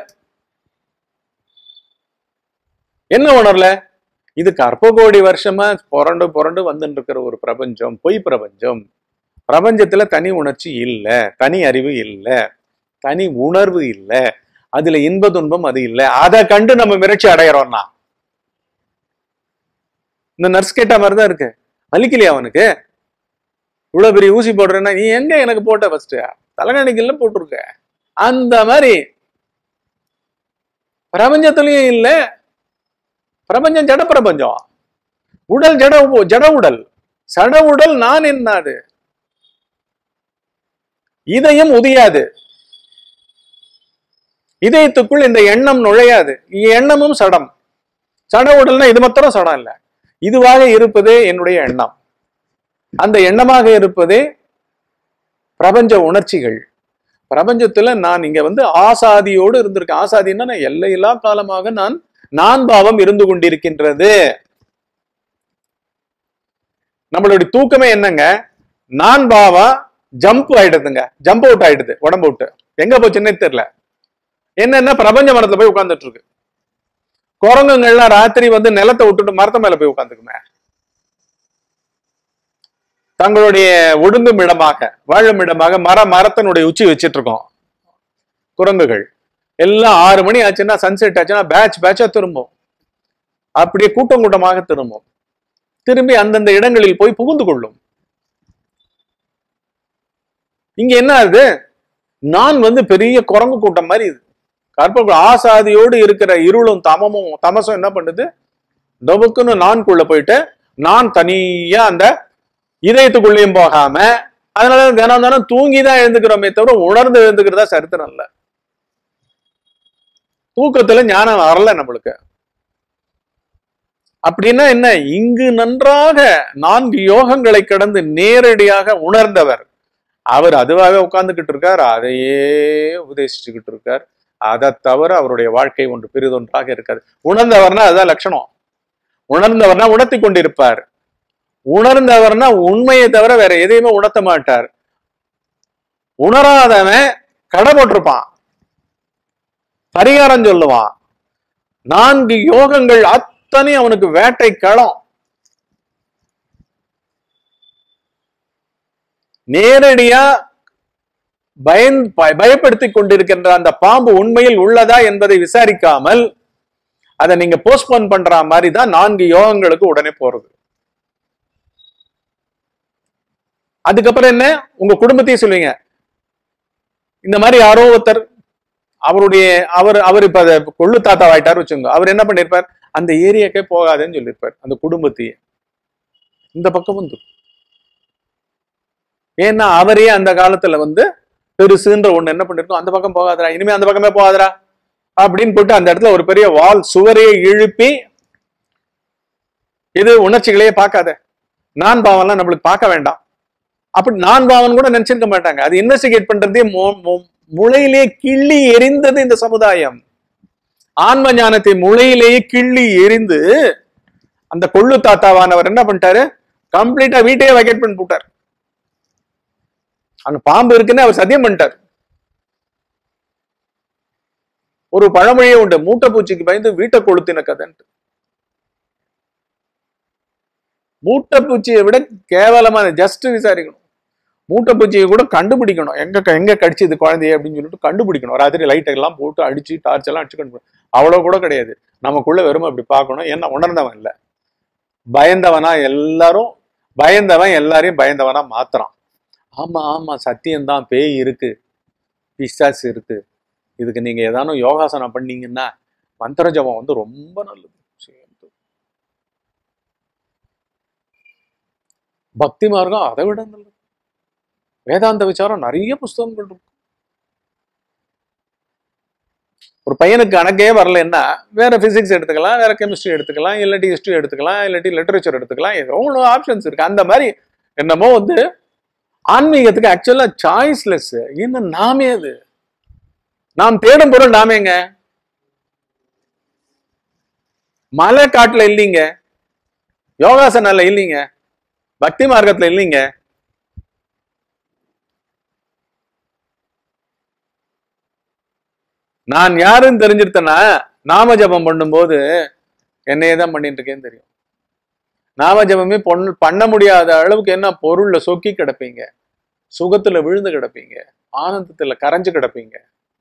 என்ன உணரல இது கற்ப கோடி வருஷமா புரண்டு புரண்டு வந்துட்டு இருக்கிற ஒரு பிரபஞ்சம் பொய் பிரபஞ்சம் பிரபஞ்சத்துல தனி உணர்ச்சி இல்ல தனி அறிவு இல்ல தனி உணர்வு இல்ல அதுல இன்ப துன்பம் அது இல்ல அதை கண்டு நம்ம மிரட்சி அடையறோம்னா இந்த நர்ஸ் கேட்ட மாதிரி தான் இருக்கு வலிக்கலையா அவனுக்கு இவ்வளவு பெரிய ஊசி போடுறேன்னா நீ எங்க எனக்கு போட்ட ஃபர்ஸ்ட் தலைகாணிக்கல போட்டிருக்க அந்த மாதிரி பிரபஞ்சத்திலயும் இல்ல பிரபஞ்சம் ஜட பிரபஞ்சம் உடல் ஜட உ- ஜட உடல் சட உடல் நான் என்னாது இதயம் உதியாது இதயத்துக்குள் இந்த எண்ணம் நுழையாது எண்ணமும் சடம் சட உடல்னா இது மாத்திரம் சடம் இல்ல இதுவாக இருப்பதே என்னுடைய எண்ணம் அந்த எண்ணமாக இருப்பதே பிரபஞ்ச உணர்ச்சிகள் பிரபஞ்சத்துல நான் இங்க வந்து ஆசாதியோடு இருந்திருக்கேன் ஆசாதின்னா நான் எல்லையில்லா காலமாக நான் நான் பாவம் இருந்து கொண்டிருக்கின்றது நம்மளுடைய தூக்கமே என்னங்க நான் பாவா ஜம்ப் ஆயிடுதுங்க ஜம்ப் அவுட் ஆயிடுது உடம்பு விட்டு எங்க போச்சுன்னே தெரியல என்னன்னா பிரபஞ்ச மரத்துல போய் உட்கார்ந்துட்டு இருக்கு குரங்குங்கள்லாம் ராத்திரி வந்து நிலத்தை விட்டுட்டு மரத்து மேல போய் உட்காந்துக்குமே தங்களுடைய ஒடுங்கும் இடமாக வாழும் இடமாக மர மரத்தினுடைய உச்சி வச்சிட்டு இருக்கோம் குரங்குகள் எல்லாம் ஆறு மணி ஆச்சுன்னா சன்செட் ஆச்சுன்னா பேட்ச் பேட்சா திரும்பும் அப்படியே கூட்டம் கூட்டமாக திரும்பும் திரும்பி அந்தந்த இடங்களில் போய் புகுந்து கொள்ளும் இங்க என்ன ஆகுது நான் வந்து பெரிய குரங்கு கூட்டம் மாதிரி இது கற்ப ஆசாதியோடு இருக்கிற இருளும் தமமும் தமசும் என்ன பண்ணுது டொபுக்குன்னு நான்குள்ள போயிட்டு நான் தனியா அந்த இதயத்துக்குள்ளேயும் போகாம அதனால தினம் தினம் தூங்கி தான் எழுந்துக்கிறோமே தவிர உணர்ந்து எழுந்துக்கிறதா சரித்திரம் இல்ல தூக்கத்துல ஞானம் வரல நம்மளுக்கு அப்படின்னா என்ன இங்கு நன்றாக நான்கு யோகங்களை கடந்து நேரடியாக உணர்ந்தவர் அவர் அதுவாக உட்கார்ந்துகிட்டு இருக்கார் அதையே உபதேசிச்சுக்கிட்டு இருக்கார் அதை தவிர அவருடைய வாழ்க்கை ஒன்று பெரிதொன்றாக இருக்காது உணர்ந்தவர்னா அதுதான் லட்சணம் உணர்ந்தவர்னா உணர்த்தி கொண்டிருப்பார் உணர்ந்தவர்னா உண்மையை தவிர வேற எதையுமே உணர்த்த மாட்டார் உணராதவன் கடை போட்டிருப்பான் பரிகாரம் சொல்லுவான் நான்கு யோகங்கள் அத்தனை அவனுக்கு வேட்டை களம் நேரடியா பயன் பய- பயப்படுத்திக் கொண்டிருக்கின்ற அந்த பாம்பு உண்மையில் உள்ளதா என்பதை விசாரிக்காமல் அதை நீங்க போஸ்ட்போன் பண்ற மாதிரி தான் நான்கு யோகங்களுக்கு உடனே போறது அதுக்கப்புறம் என்ன உங்க குடும்பத்தையும் சொல்லுவீங்க இந்த மாதிரி யாரோ ஒருத்தர் அவருடைய அவர் அவர் இப்ப அதை கொள்ளு தாத்தா ஆயிட்டாரு வச்சுங்க அவர் என்ன பண்ணிருப்பார் அந்த ஏரியாக்கே போகாதேன்னு சொல்லியிருப்பார் அந்த குடும்பத்தையே இந்த பக்கம் வந்து ஏன்னா அவரே அந்த காலத்துல வந்து பெருசுன்ற ஒண்ணு என்ன பண்ணிருக்கோம் அந்த பக்கம் போகாதடா இனிமே அந்த பக்கமே போகாதடா அப்படின்னு போட்டு அந்த இடத்துல ஒரு பெரிய வால் சுவரையே இழுப்பி இது உணர்ச்சிகளையே பார்க்காத நான் பாவம்லாம் நம்மளுக்கு பார்க்க வேண்டாம் அப்படி நான் பாவம் கூட நினைச்சிருக்க மாட்டாங்க அது இன்வெஸ்டிகேட் பண்றதே மு- மு- முளையிலே கிள்ளி எரிந்தது இந்த சமுதாயம் ஆன்ம ஞானத்தை முளையிலேயே கிள்ளி எரிந்து அந்த கொள்ளு தாத்தாவானவர் என்ன பண்ணிட்டாரு கம்ப்ளீட்டா வீட்டையே வகேட் பண்ணி போட்டார் அங்க பாம்பு இருக்குன்னு அவர் சத்தியம் பண்ணிட்டார் ஒரு பழமொழியே உண்டு மூட்டை பூச்சிக்கு பயந்து வீட்டை கொளுத்தின கதைன்ட்டு மூட்டை பூச்சியை விட கேவலமான ஜஸ்ட் விசாரிக்கணும் மூட்டை பூச்சியை கூட கண்டுபிடிக்கணும் எங்க க- எங்க கடிச்சது குழந்தைய அப்படின்னு சொல்லிட்டு கண்டுபிடிக்கணும் ராத்திரி லைட் எல்லாம் போட்டு அடிச்சு டார்ச் எல்லாம் அடிச்சு கண்டுபிடிக்கணும் அவ்வளவு கூட கிடையாது நமக்குள்ள வெறும் அப்படி பார்க்கணும் என்ன உணர்ந்தவன் இல்ல பயந்தவனா எல்லாரும் பயந்தவன் எல்லாரையும் பயந்தவனா மாத்துறான் ஆமா ஆமா சத்தியம்தான் பேய் இருக்கு பிசாசு இருக்கு இதுக்கு நீங்க ஏதானும் யோகாசனம் பண்ணீங்கன்னா மந்திர ஜபம் வந்து ரொம்ப நல்லது சேர்ந்து. பக்தி மார்க்கம் அதை விட நல்லது வேதாந்த விசாரம் நிறைய புஸ்தகங்கள் இருக்கு ஒரு பையனுக்கு கணக்கே வரலன்னா வேற பிசிக்ஸ் எடுத்துக்கலாம் வேற கெமிஸ்ட்ரி எடுத்துக்கலாம் இல்லாட்டி ஹிஸ்ட்ரி எடுத்துக்கலாம் இல்லாட்டி லிட்டரேச்சர் எடுத்துக்கலாம் எவ்வளோ ஆப்ஷன்ஸ் இருக்கு அந்த மாதிரி என்னமோ வந்து ஆன்மீகத்துக்கு ஆக்சுவலா சாய்ஸ்லெஸ் என்ன நாமே அது நாம் தேடும் பொருள் நாமேங்க மலை காட்டுல இல்லைங்க யோகாசனால இல்லைங்க பக்தி மார்க்கத்துல இல்லைங்க நான் யாருன்னு தெரிஞ்சிருத்தேன்னா நாம ஜபம் பண்ணும்போது என்னையே தான் பண்ணிட்டு இருக்கேன்னு தெரியும் நாம ஜபமே பொண்ணு பண்ண முடியாத அளவுக்கு என்ன பொருள்ல சொக்கி கிடப்பீங்க சுகத்துல விழுந்து கிடப்பீங்க ஆனந்தத்துல கரைஞ்சு கிடப்பீங்க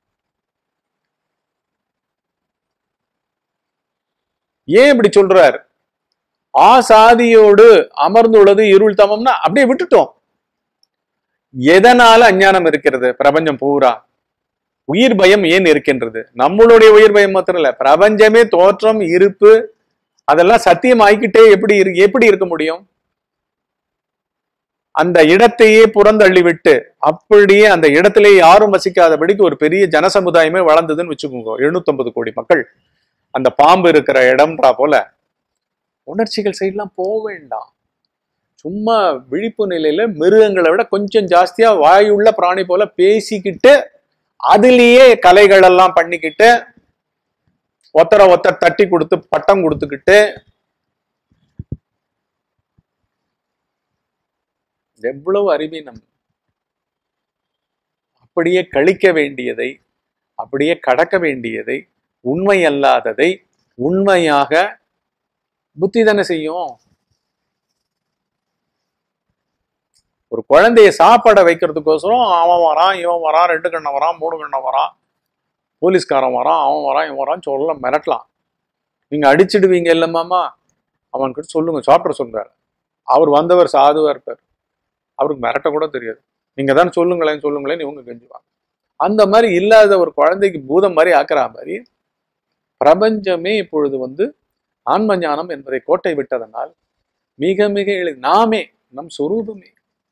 ஏன் இப்படி சொல்றார் ஆசாதியோடு அமர்ந்துள்ளது இருள் தமம்னா அப்படியே விட்டுட்டோம் எதனால அஞ்ஞானம் இருக்கிறது பிரபஞ்சம் பூரா உயிர் பயம் ஏன் இருக்கின்றது நம்மளுடைய உயிர் பயம் மாத்திரம் இல்ல பிரபஞ்சமே தோற்றம் இருப்பு அதெல்லாம் சத்தியம் ஆகிக்கிட்டே எப்படி இரு எப்படி இருக்க முடியும் அந்த இடத்தையே புறந்தள்ளி விட்டு அப்படியே அந்த இடத்திலே யாரும் வசிக்காதபடிக்கு ஒரு பெரிய ஜனசமுதாயமே வளர்ந்ததுன்னு வச்சுக்கோங்க 750 கோடி மக்கள் அந்த பாம்பு இருக்கிற இடம்ன்றா போல உணர்ச்சிகள் சைட்லாம் போக வேண்டாம் சும்மா விழிப்பு நிலையில மிருகங்களை விட கொஞ்சம் ஜாஸ்தியா வாயுள்ள பிராணி போல பேசிக்கிட்டு அதுலயே கலைகள் எல்லாம் பண்ணிக்கிட்டு ஒத்தர ஒத்தர் தட்டி கொடுத்து பட்டம் கொடுத்துக்கிட்டு எவ்வளவு அறிவீனம் அப்படியே கழிக்க வேண்டியதை அப்படியே கடக்க வேண்டியதை உண்மை அல்லாததை உண்மையாக புத்தி தானே செய்யும் ஒரு குழந்தைய சாப்பாட வைக்கிறதுக்கோசரம் அவன் வரான் இவன் வரான் ரெண்டு கண்ணை வரான் மூணு கண்ணை வரான் போலீஸ்காரன் வரான் அவன் வரான் இவன் வரான் சொல்ல மிரட்டலாம் நீங்க அடிச்சிடுவீங்க இல்லம்மாமா அவன்கிட்ட சொல்லுங்க சாப்பிட சொல்றாரு அவர் வந்தவர் சாதுவா இருப்பார் அவருக்கு மிரட்ட கூட தெரியாது நீங்க தான் சொல்லுங்களேன் சொல்லுங்களேன் இவங்க கெஞ்சுவாங்க அந்த மாதிரி இல்லாத ஒரு குழந்தைக்கு பூதம் மாதிரி ஆக்குற மாதிரி பிரபஞ்சமே இப்பொழுது வந்து ஆன்ம ஞானம் என்பதை கோட்டை விட்டதனால் மிக மிக எளி நாமே நம் சொரூபமே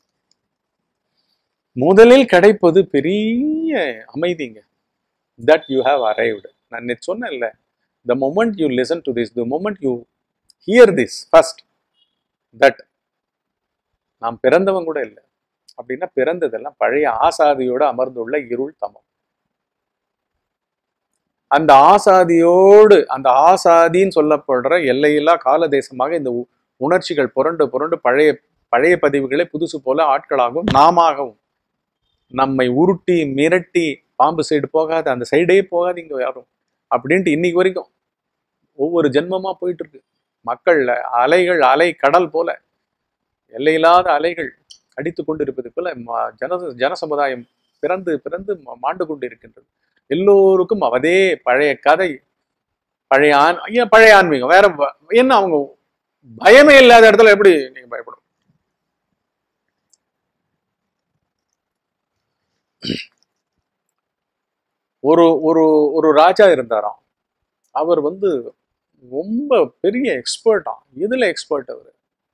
முதலில் கிடைப்பது பெரிய அமைதிங்க தட் யூ ஹாவ் அரைவ்டு நான் நேற்று சொன்னேன்ல the moment you listen to this the moment you hear this first that நாம் பிறந்தவன் கூட இல்லை அப்படின்னா பிறந்ததெல்லாம் பழைய ஆசாதியோடு அமர்ந்துள்ள இருள் தமம் அந்த ஆசாதியோடு அந்த ஆசாதின்னு சொல்லப்படுற எல்லையில்லா கால தேசமாக இந்த உ- உணர்ச்சிகள் புரண்டு புரண்டு பழைய பழைய பதிவுகளை புதுசு போல ஆட்களாகவும் நாமாகவும் நம்மை உருட்டி மிரட்டி பாம்பு சைடு போகாது அந்த சைடே போகாது இங்க யாரும் அப்படின்ட்டு இன்னைக்கு வரைக்கும் ஒவ்வொரு ஜென்மமா போயிட்டு இருக்கு மக்கள் அலைகள் அலை கடல் போல எல்லையில்லாத அலைகள் அடித்து கொண்டிருப்பது போல ம- ஜன ஜன சமுதாயம் பிறந்து பிறந்து ம- மாண்டு கொண்டு இருக்கின்றது எல்லோருக்கும் அதே பழைய கதை பழைய ஆண் ஏன் பழைய ஆன்மீகம் வேற வ- என்ன அவங்க பயமே இல்லாத இடத்துல எப்படி நீங்க பயப்படும் ஒரு ஒரு ஒரு ராஜா இருந்தாராம் அவர் வந்து ரொம்ப பெரிய எக்ஸ்பர்ட்டாம் எதுல எக்ஸ்பர்ட் அவர்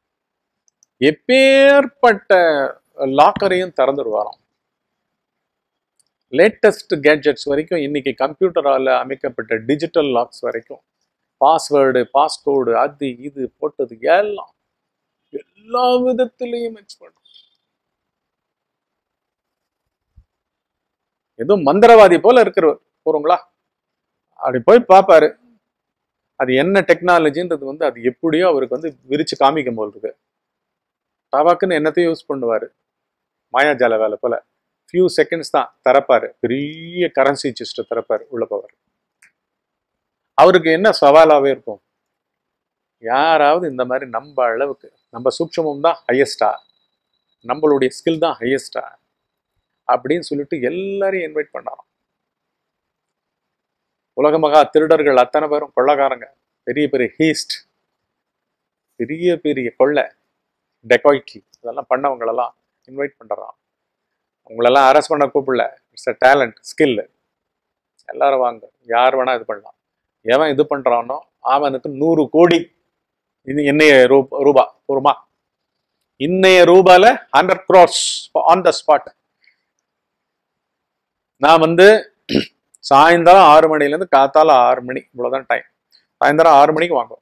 எப்பேற்பட்ட லாக்கரையும் திறந்துடுவாராம் லேட்டஸ்ட் கேட்ஜெட்ஸ் வரைக்கும் இன்னைக்கு கம்ப்யூட்டரால அமைக்கப்பட்ட டிஜிட்டல் லாக்ஸ் வரைக்கும் பாஸ்வேர்டு பாஸ்கோடு அது இது போட்டது எல்லாம் எல்லா விதத்திலையும் எக்ஸ்பர்ட் ஏதோ மந்திரவாதி போல இருக்கிறவர் போறோங்களா அப்படி போய் பார்ப்பாரு அது என்ன டெக்னாலஜின்றது வந்து அது எப்படியோ அவருக்கு வந்து விரிச்சு காமிக்கும் போல் இருக்கு டபாக்குன்னு என்னத்தையும் யூஸ் பண்ணுவாரு மாயாஜால வேலை போல ஃபியூ செகண்ட்ஸ் தான் திறப்பாரு பெரிய கரன்சி சிஸ்ட திறப்பாரு உள்ள போவார் அவருக்கு என்ன சவாலாவே இருக்கும் யாராவது இந்த மாதிரி நம்ம அளவுக்கு நம்ம சூட்சமம் தான் ஹையஸ்டா நம்மளுடைய ஸ்கில் தான் ஹையஸ்டா அப்படின்னு சொல்லிட்டு எல்லாரையும் இன்வைட் பண்ணாராம் உலக மகா திருடர்கள் அத்தனை பேரும் கொள்ளக்காரங்க பெரிய பெரிய ஹீஸ்ட் பெரிய பெரிய கொள்ளை டெக்காய்டி இதெல்லாம் பண்ணவங்களெல்லாம் இன்வைட் பண்ணுறான் உங்களெல்லாம் அரெஸ்ட் பண்ண கூப்பிடல இட்ஸ் அ டேலண்ட் ஸ்கில் எல்லாரும் வாங்க யார் வேணா இது பண்ணலாம் எவன் இது பண்றானோ அவனுக்கு நூறு கோடி இது இன்னைய ரூ- ரூபா ஒருமா இன்னைய ரூபால hundred crores on the spot நான் வந்து சாயந்தரம் ஆறு மணிலேருந்து காத்தால ஆறு மணி இவ்வளவுதான் டைம் சாயந்தரம் ஆறு மணிக்கு வாங்க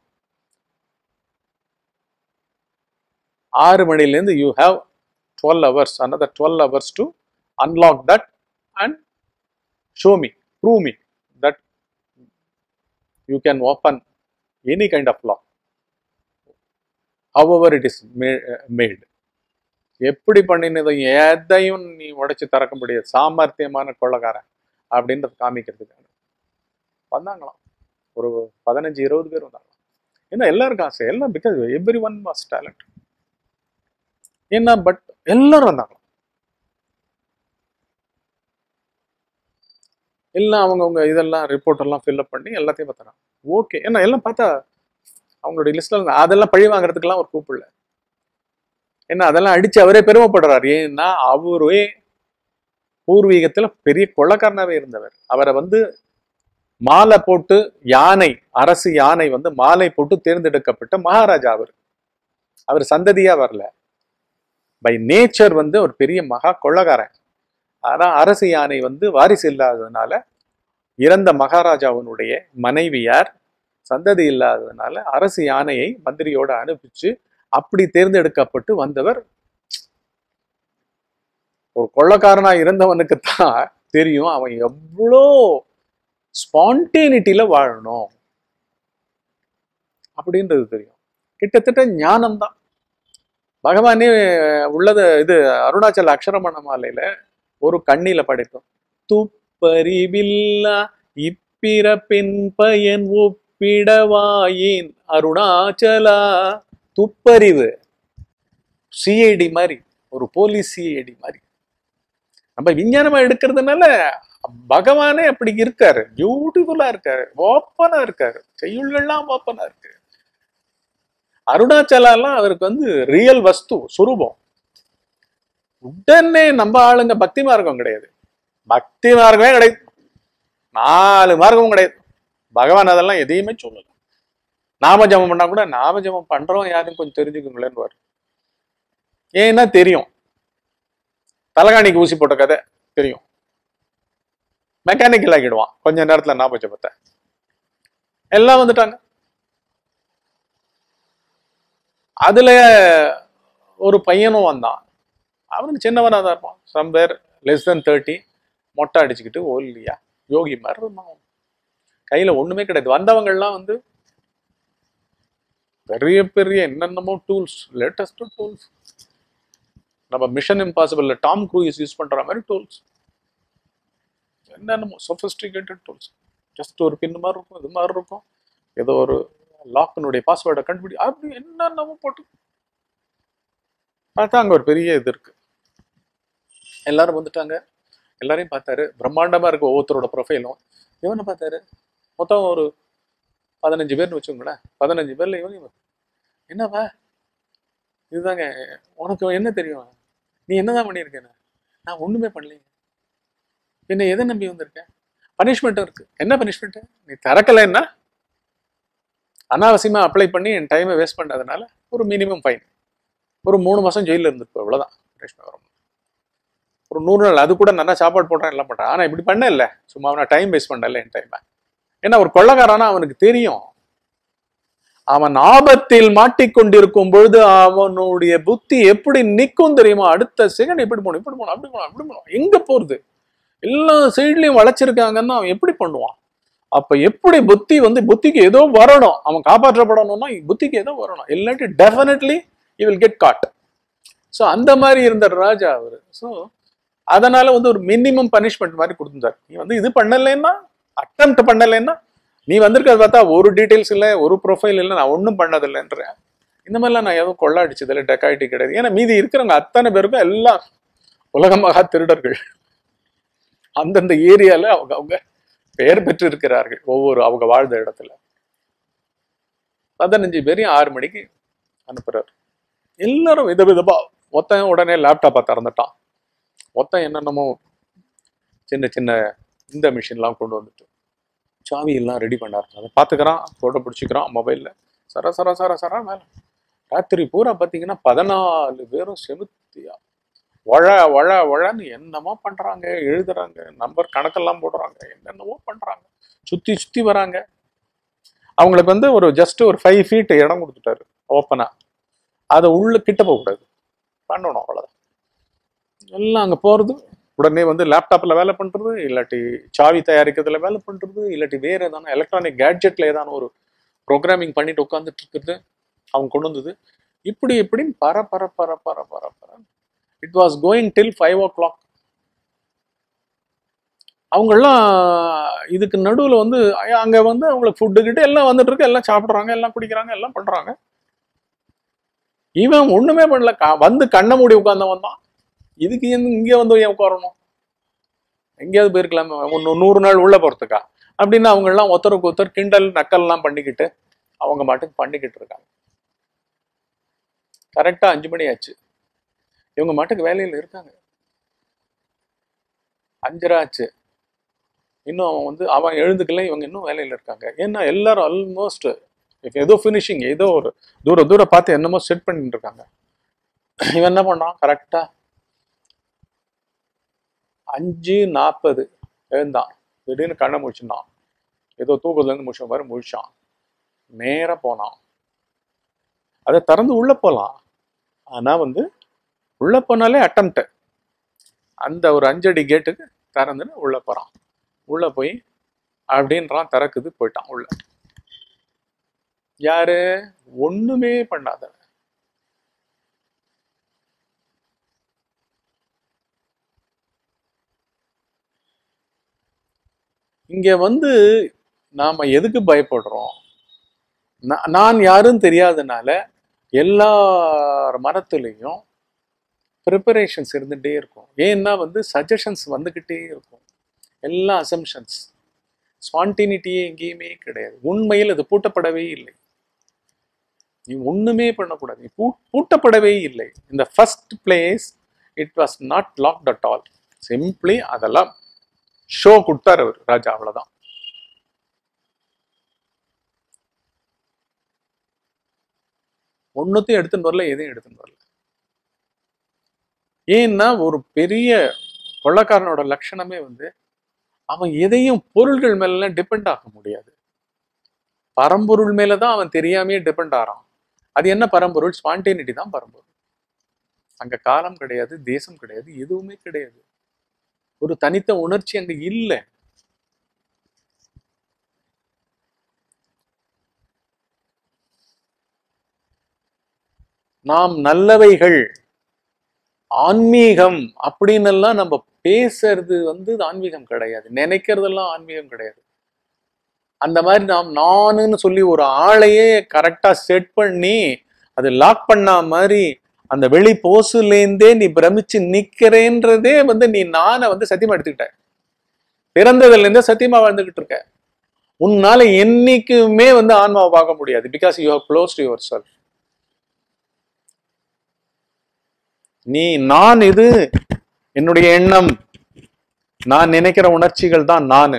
ஆறு மணிலேருந்து you have twelve hours another twelve hours to unlock that and show me prove me that you can open any kind of law however it is ma- made எப்படி பண்ணினதை எதையும் நீ உடைச்சு திறக்க முடியாது சாமர்த்தியமான கொள்ளக்காரன் அப்படின்றத காமிக்கிறதுக்காக வந்தாங்களாம் ஒரு பதினஞ்சு இருபது பேர் வந்தாங்களாம் ஏன்னா எல்லாருக்கும் ஆசை எல்லாம் because everyone was talent என்ன பட் எல்லாரும் வந்தாங்க எல்லாம் அவங்கவுங்க இதெல்லாம் ரிப்போர்ட் எல்லாம் ஃபில்அப் பண்ணி எல்லாத்தையும் பார்த்தாங்க ஓகே ஏன்னா எல்லாம் பார்த்தா அவங்களுடைய லிஸ்ட்ல அதெல்லாம் பழி வாங்குறதுக்கெல்லாம் ஒரு கூப்பிடல ஏன்னா அதெல்லாம் அடிச்சு அவரே பெருமைப்படுறாரு ஏன்னா அவரே பூர்வீகத்துல பெரிய கொள்ளக்காரனாவே இருந்தவர் அவரை வந்து மாலை போட்டு யானை அரசு யானை வந்து மாலை போட்டு தேர்ந்தெடுக்கப்பட்ட மகாராஜா அவர் அவர் சந்ததியா வரல பை நேச்சர் வந்து ஒரு பெரிய மகா கொள்ளக்காரன் ஆனா அரசு யானை வந்து வாரிசு இல்லாததுனால இறந்த மகாராஜாவினுடைய மனைவியார் சந்ததி இல்லாததுனால அரசு யானையை மந்திரியோட அனுப்பிச்சு அப்படி தேர்ந்தெடுக்கப்பட்டு வந்தவர் ஒரு கொள்ளக்காரனா இருந்தவனுக்கு தான் தெரியும் அவன் எவ்வளோ ஸ்பான்டேனிட்டியில வாழணும் அப்படின்றது தெரியும் கிட்டத்தட்ட ஞானம் தான் பகவானே உள்ளத இது அருணாச்சல அக்ஷரமண மாலையில ஒரு கண்ணில படைத்தோம் துப்பறிவில்லா இப்பிறப்பின் பயன் ஒப்பிடவாயின் அருணாச்சலா துப்பறிவு சிஐடி மாதிரி ஒரு போலீஸ் சிஐடி மாதிரி நம்ம விஞ்ஞானமா எடுக்கிறதுனால பகவானே அப்படி இருக்காரு பியூட்டிஃபுல்லா இருக்காரு ஓப்பனா இருக்காரு செய்யுள்கள்லாம் ஓப்பனா இருக்கு அருணாச்சலாலாம் அவருக்கு வந்து ரியல் வஸ்து சுரூபம் உடனே நம்ம ஆளுங்க பக்தி மார்க்கம் கிடையாது பக்தி மார்க்கமே கிடையாது நாலு மார்க்கமும் கிடையாது பகவான் அதெல்லாம் எதையுமே சொல்லல நாம ஜபம் பண்ணா கூட நாம ஜபம் பண்றோம் யாரும் கொஞ்சம் தெரிஞ்சுக்கோங்களேன்னு ஏன்னா தெரியும் தலகாணிக்கு ஊசி போட்ட கதை தெரியும் மெக்கானிக்கல் ஆக்கிடுவான் கொஞ்ச நேரத்துல நாம ஜபத்தை எல்லாம் வந்துட்டாங்க அதுல ஒரு பையனும் வந்தான் அவனுக்கு சின்னவனா தான் இருப்பான் சம்பேர் லெஸ் தென் தேர்ட்டி மொட்டை அடிச்சுக்கிட்டு ஓல்லியா யோகி மாதிரி இருந்தான் அவன். கையில ஒண்ணுமே கிடையாது வந்தவங்கெல்லாம் வந்து பெரிய பெரிய என்னென்னமோ டூல்ஸ் லேட்டஸ்ட் டூல்ஸ் நம்ம Mission Impossible Tom Cruise use பண்ற மாதிரி டூல்ஸ் என்னென்னமோ சொஃபிஸ்டிகேட்டட் டூல்ஸ் ஜஸ்ட் ஒரு பின் மாதிரி இருக்கும் இது மாதிரி இருக்கும் ஏதோ ஒரு லாக்கினுடைய பாஸ்வேர்டை கண்டுபிடி அப்படி என்னென்னமோ போட்டு பார்த்தா அங்க ஒரு பெரிய இது இருக்கு எல்லாரும் வந்துட்டாங்க எல்லாரையும் பார்த்தாரு பிரம்மாண்டமா இருக்கு ஒவ்வொருத்தரோட ப்ரொஃபைலும் இவனை பார்த்தாரு மொத்தம் ஒரு பதினஞ்சு பேர்னு வச்சுக்கோங்களேன் பதினஞ்சு பேர்ல இவன் இவன் என்னவா இதுதாங்க உனக்கு என்ன தெரியும் நீ என்னதான் பண்ணியிருக்கேன்னு நான் ஒண்ணுமே பண்ணலையே பின்ன எதை நம்பி வந்திருக்கேன் பனிஷ்மெண்ட்டும் இருக்கு என்ன பனிஷ்மெண்ட் நீ திறக்கலைன்னா அனாவசியமா அப்ளை பண்ணி என் டைமை வேஸ்ட் பண்ணதுனால ஒரு மினிமம் ஃபைன் ஒரு மூணு மாசம் ஜெயிலில் இருந்துட்டு அவ்வளவுதான் பனிஷ்மெண்ட் வரும் ஒரு நூறு நாள் அது கூட நல்லா சாப்பாடு போடுறேன் எல்லாம் பண்றேன் ஆனா இப்படி பண்ண இல்ல சும்மா நான் டைம் வேஸ்ட் பண்ணல என் டைமை ஏன்னா ஒரு கொள்ளக்காரனா அவனுக்கு தெரியும் அவன் ஆபத்தில் மாட்டிக்கொண்டிருக்கும் பொழுது அவனுடைய புத்தி எப்படி நிக்கும் தெரியுமா அடுத்த செகண்ட் இப்படி போகணும் இப்படி போகணும் அப்படி போகணும் அப்படி போகணும் எங்க போறது எல்லா சைட்லயும் வளைச்சிருக்காங்கன்னா அவன் எப்படி பண்ணுவான் அப்ப எப்படி புத்தி வந்து புத்திக்கு ஏதோ வரணும் அவன் காப்பாற்றப்படணும்னா புத்திக்கு ஏதோ வரணும் இல்லாட்டி definitely you will get caught so அந்த மாதிரி இருந்த ராஜா அவரு ஸோ அதனால வந்து ஒரு மினிமம் பனிஷ்மெண்ட் மாதிரி கொடுத்துருந்தார் நீ வந்து இது பண்ணலைன்னா அட்டம்ப்ட் பண்ணலைன்னா நீ வந்திருக்கிறத பார்த்தா ஒரு டீடைல்ஸ் இல்லை ஒரு ப்ரொஃபைல் இல்லை நான் ஒன்றும் பண்ணதில்லைன்றேன் இந்த மாதிரிலாம் நான் எதுவும் கொள்ளாடிச்சதில்லை டெக்காயிட்டி கிடையாது ஏன்னா மீதி இருக்கிறவங்க அத்தனை பேருக்கும் எல்லாம் உலகமாக திருடர்கள் அந்தந்த ஏரியால அவங்க அவங்க பெயர் பெற்று இருக்கிறார்கள் ஒவ்வொரு அவங்க வாழ்ந்த இடத்துல பதினஞ்சு பேரையும் ஆறு மணிக்கு அனுப்புறாரு எல்லாரும் வித விதமா ஒருத்தன் உடனே லேப்டாப்பை திறந்துட்டான் ஒருத்தன் என்னென்னமோ சின்ன சின்ன இந்த மிஷின்லாம் கொண்டு வந்துட்டு சாவி எல்லாம் ரெடி பண்ணாரு அதை பார்த்துக்கிறான் ஃபோட்டோ பிடிச்சிக்கிறான் மொபைலில் சர சர சர சர மேலே ராத்திரி பூரா பார்த்தீங்கன்னா பதினாலு பேரும் செலுத்தியா வழ வழ வழன்னு என்னமோ பண்றாங்க எழுதுறாங்க நம்பர் கணக்கெல்லாம் போடுறாங்க என்னென்னமோ பண்றாங்க சுத்தி சுத்தி வராங்க அவங்களுக்கு வந்து ஒரு ஜஸ்ட் ஒரு ஃபைவ் ஃபீட் இடம் கொடுத்துட்டாரு ஓப்பனா அதை உள்ள கிட்ட போகக்கூடாது பண்ணணும் அவ்வளவுதான் எல்லாம் அங்க போறது உடனே வந்து லேப்டாப்ல வேலை பண்றது இல்லாட்டி சாவி தயாரிக்கிறதுல வேலை பண்றது இல்லாட்டி வேற ஏதான எலக்ட்ரானிக் கேட்ஜெட்ல ஏதான ஒரு ப்ரோக்ராமிங் பண்ணிட்டு உட்காந்துட்டு இருக்கிறது அவங்க கொண்டு வந்தது இப்படி இப்படின்னு பர பர பர பர பர பர it was going till five o'clock அவங்கெல்லாம் இதுக்கு நடுவில் வந்து அ- அங்க வந்து அவங்களுக்கு ஃபுட்டு கிட்ட எல்லாம் வந்துட்டு இருக்கு எல்லாம் சாப்பிட்றாங்க எல்லாம் குடிக்கிறாங்க எல்லாம் பண்றாங்க இவன் ஒண்ணுமே பண்ணல கா- வந்து கண்ணை மூடி உட்கார்ந்தவன் தான் இதுக்கு ஏன் இங்க வந்து ஏன் உட்காரணும் எங்கேயாவது போயிருக்கலாமே ஒன்னு நூறு நாள் உள்ள போறதுக்கா அப்படின்னு அவங்க எல்லாம் ஒருத்தருக்கு ஒருத்தர் கிண்டல் நக்கல்லாம் பண்ணிக்கிட்டு அவங்க மாட்டுக்கு பண்ணிக்கிட்டு இருக்காங்க கரெக்டா அஞ்சு மணி ஆச்சு இவங்க மாட்டுக்கு வேலையில இருக்காங்க அஞ்சரை ஆச்சு இன்னும் அவன் வந்து அவன் எழுந்துக்கல இவங்க இன்னும் வேலையில இருக்காங்க ஏன்னா எல்லாரும் ஆல்மோஸ்ட் ஏதோ ஃபினிஷிங் ஏதோ ஒரு தூர தூரம் பார்த்து என்னமோ செட் பண்ணிட்டு இருக்காங்க இவன் என்ன பண்ணான் கரெக்டா அஞ்சு நாற்பது எழுந்தான் திடீர்னு கண்ணை முழிச்சுட்டான் ஏதோ தூக்கத்துல இருந்து முழிச்ச மாதிரி முழிச்சான் நேரா போனான் அதை திறந்து உள்ள போலாம் ஆனா வந்து உள்ள போனாலே அட்டம்ப்ட் அந்த ஒரு அஞ்சடி கேட்டுக்கு திறந்துன்னு உள்ள போறான் உள்ள போய் அப்படின்றான் திறக்குது போயிட்டான் உள்ள யாரு ஒண்ணுமே பண்ணாத இங்க வந்து நாம எதுக்கு பயப்படுறோம் நா- நான் யாருன்னு தெரியாதனால எல்லார் மனத்துலேயும் ப்ரிப்பரேஷன்ஸ் இருந்துகிட்டே இருக்கும் ஏன்னா வந்து சஜஷன்ஸ் வந்துக்கிட்டே இருக்கும் எல்லா அசம்ஷன்ஸ் ஸ்பான்டினிட்டியே எங்கேயுமே கிடையாது உண்மையில் அது பூட்டப்படவே இல்லை நீ ஒண்ணுமே பண்ணக்கூடாது நீ பூ பூட்டப்படவே இல்லை இந்த first place it was not locked at all simply அதெல்லாம் ஷோ கொடுத்தாரு அவர் ராஜா அவ்வளவுதான் ஒன்னுத்தையும் எடுத்துன்னு வரல எதையும் எடுத்துன்னு வரல ஏன்னா ஒரு பெரிய கொள்ளக்காரனோட லட்சணமே வந்து அவன் எதையும் பொருள்கள் மேல டிபெண்ட் ஆக முடியாது பரம்பொருள் மேலதான் அவன் தெரியாமையே டிபெண்ட் ஆறான் அது என்ன பரம்பொருள் ஸ்பான்டேனிட்டி தான் பரம்பொருள் அங்க காலம் கிடையாது தேசம் கிடையாது எதுவுமே கிடையாது ஒரு தனித்த உணர்ச்சி அங்க இல்லை நாம் நல்லவைகள் ஆன்மீகம் அப்படின்னு எல்லாம் நம்ம பேசுறது வந்து ஆன்மீகம் கிடையாது நினைக்கிறதெல்லாம் ஆன்மீகம் கிடையாது அந்த மாதிரி நாம் நானுன்னு சொல்லி ஒரு ஆளையே கரெக்டா செட் பண்ணி அது லாக் பண்ண மாதிரி அந்த வெளி போசுலேருந்தே நீ பிரமிச்சு நிக்கிறேன்றதே வந்து நீ நானை வந்து சத்தியமா எடுத்துக்கிட்ட பிறந்ததுல இருந்தே சத்தியமா வாழ்ந்துகிட்டு இருக்க உன்னால என்னைக்குமே வந்து ஆன்மாவை பார்க்க முடியாது because you have close to yourself நீ நான் இது என்னுடைய எண்ணம் நான் நினைக்கிற உணர்ச்சிகள் தான் நானு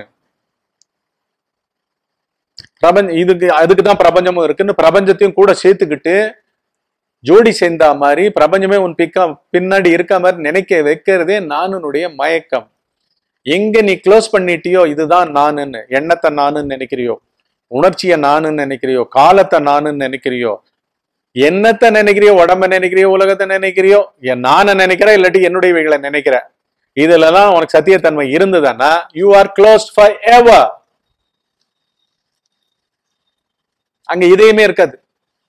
பிரபஞ்ச இதுக்கு அதுக்கு தான் பிரபஞ்சமும் இருக்குன்னு பிரபஞ்சத்தையும் கூட சேர்த்துக்கிட்டு ஜோடி சேர்ந்தா மாதிரி பிரபஞ்சமே உன் பிக்கா பின்னாடி இருக்க மாதிரி நினைக்க வைக்கிறதே நானுனுடைய மயக்கம் எங்க நீ க்ளோஸ் பண்ணிட்டியோ இதுதான் நானுன்னு எண்ணத்தை நானுன்னு நினைக்கிறியோ உணர்ச்சியை நானுன்னு நினைக்கிறியோ காலத்தை நானுன்னு நினைக்கிறியோ என்னத்தை நினைக்கிறியோ உடம்ப நினைக்கிறியோ உலகத்தை நினைக்கிறியோ என் நானை நினைக்கிறேன் இல்லாட்டி என்னுடையவைகளை நினைக்கிறேன் இதுலலாம் உனக்கு சத்தியத்தன்மை இருந்ததுன்னா you are close forever அங்க இதயமே இருக்காது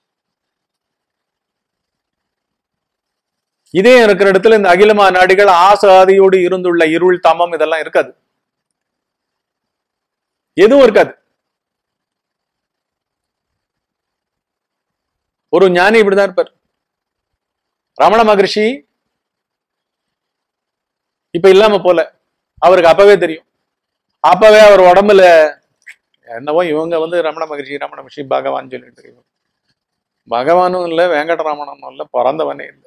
இதயம் இருக்கிற இடத்துல இந்த அகிலமா நாடுகள் ஆசாதியோடு இருந்துள்ள இருள் தமம் இதெல்லாம் இருக்காது எதுவும் இருக்காது ஒரு ஞானி இப்படிதான் இருப்பார் ரமண மகரிஷி இப்ப இல்லாம போல அவருக்கு அப்பவே தெரியும் அப்பவே அவர் உடம்புல என்னவோ இவங்க வந்து ரமண மகரிஷி ரமண மகரிஷி பகவான் சொல்லிட்டு இருக்கீங்க பகவானும் இல்லை வெங்கடராமனும் இல்லை பிறந்தவனே இல்லை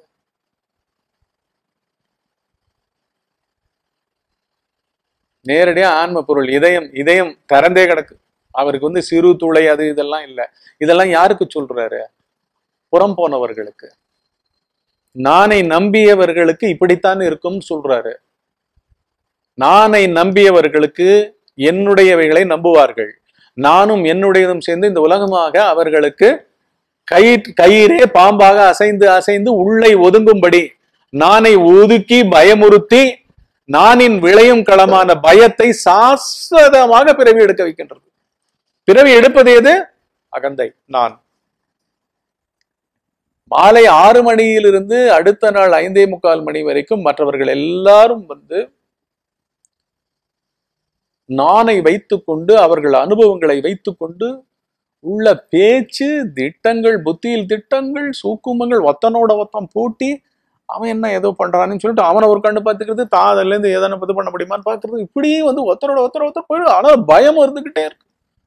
நேரடியா ஆன்ம பொருள் இதயம் இதயம் திறந்தே கிடக்கு அவருக்கு வந்து சிறு துளை அது இதெல்லாம் இல்லை இதெல்லாம் யாருக்கு சொல்றாரு புறம் போனவர்களுக்கு நானை நம்பியவர்களுக்கு இப்படித்தான் இருக்கும்னு சொல்றாரு நானை நம்பியவர்களுக்கு என்னுடையவைகளை நம்புவார்கள் நானும் என்னுடையதும் சேர்ந்து இந்த உலகமாக அவர்களுக்கு கயிற் கயிறே பாம்பாக அசைந்து அசைந்து உள்ளே ஒதுங்கும்படி நானை ஒதுக்கி பயமுறுத்தி நானின் விளையும் களமான பயத்தை சாஸ்வதமாக பிறவி எடுக்க வைக்கின்றது பிறவி எடுப்பது எது அகந்தை நான் மாலை ஆறு மணியிலிருந்து அடுத்த நாள் ஐந்தே முக்கால் மணி வரைக்கும் மற்றவர்கள் எல்லாரும் வந்து நானை வைத்துக்கொண்டு அவர்கள் அனுபவங்களை வைத்துக்கொண்டு உள்ள பேச்சு திட்டங்கள் புத்தியில் திட்டங்கள் சூக்குமங்கள் ஒத்தனோட ஒத்தம் பூட்டி அவன் என்ன ஏதோ பண்றான்னு சொல்லிட்டு அவனை ஒரு கண்ணு பார்த்துக்கிறது தான் அதுல இருந்து ஏதான இது பண்ண முடியுமான்னு பார்க்கறது இப்படியே வந்து ஒருத்தரோட ஒருத்தர் ஒருத்தர் போயிடும் ஆனா பயம் இருந்துகிட்டே இருக்கு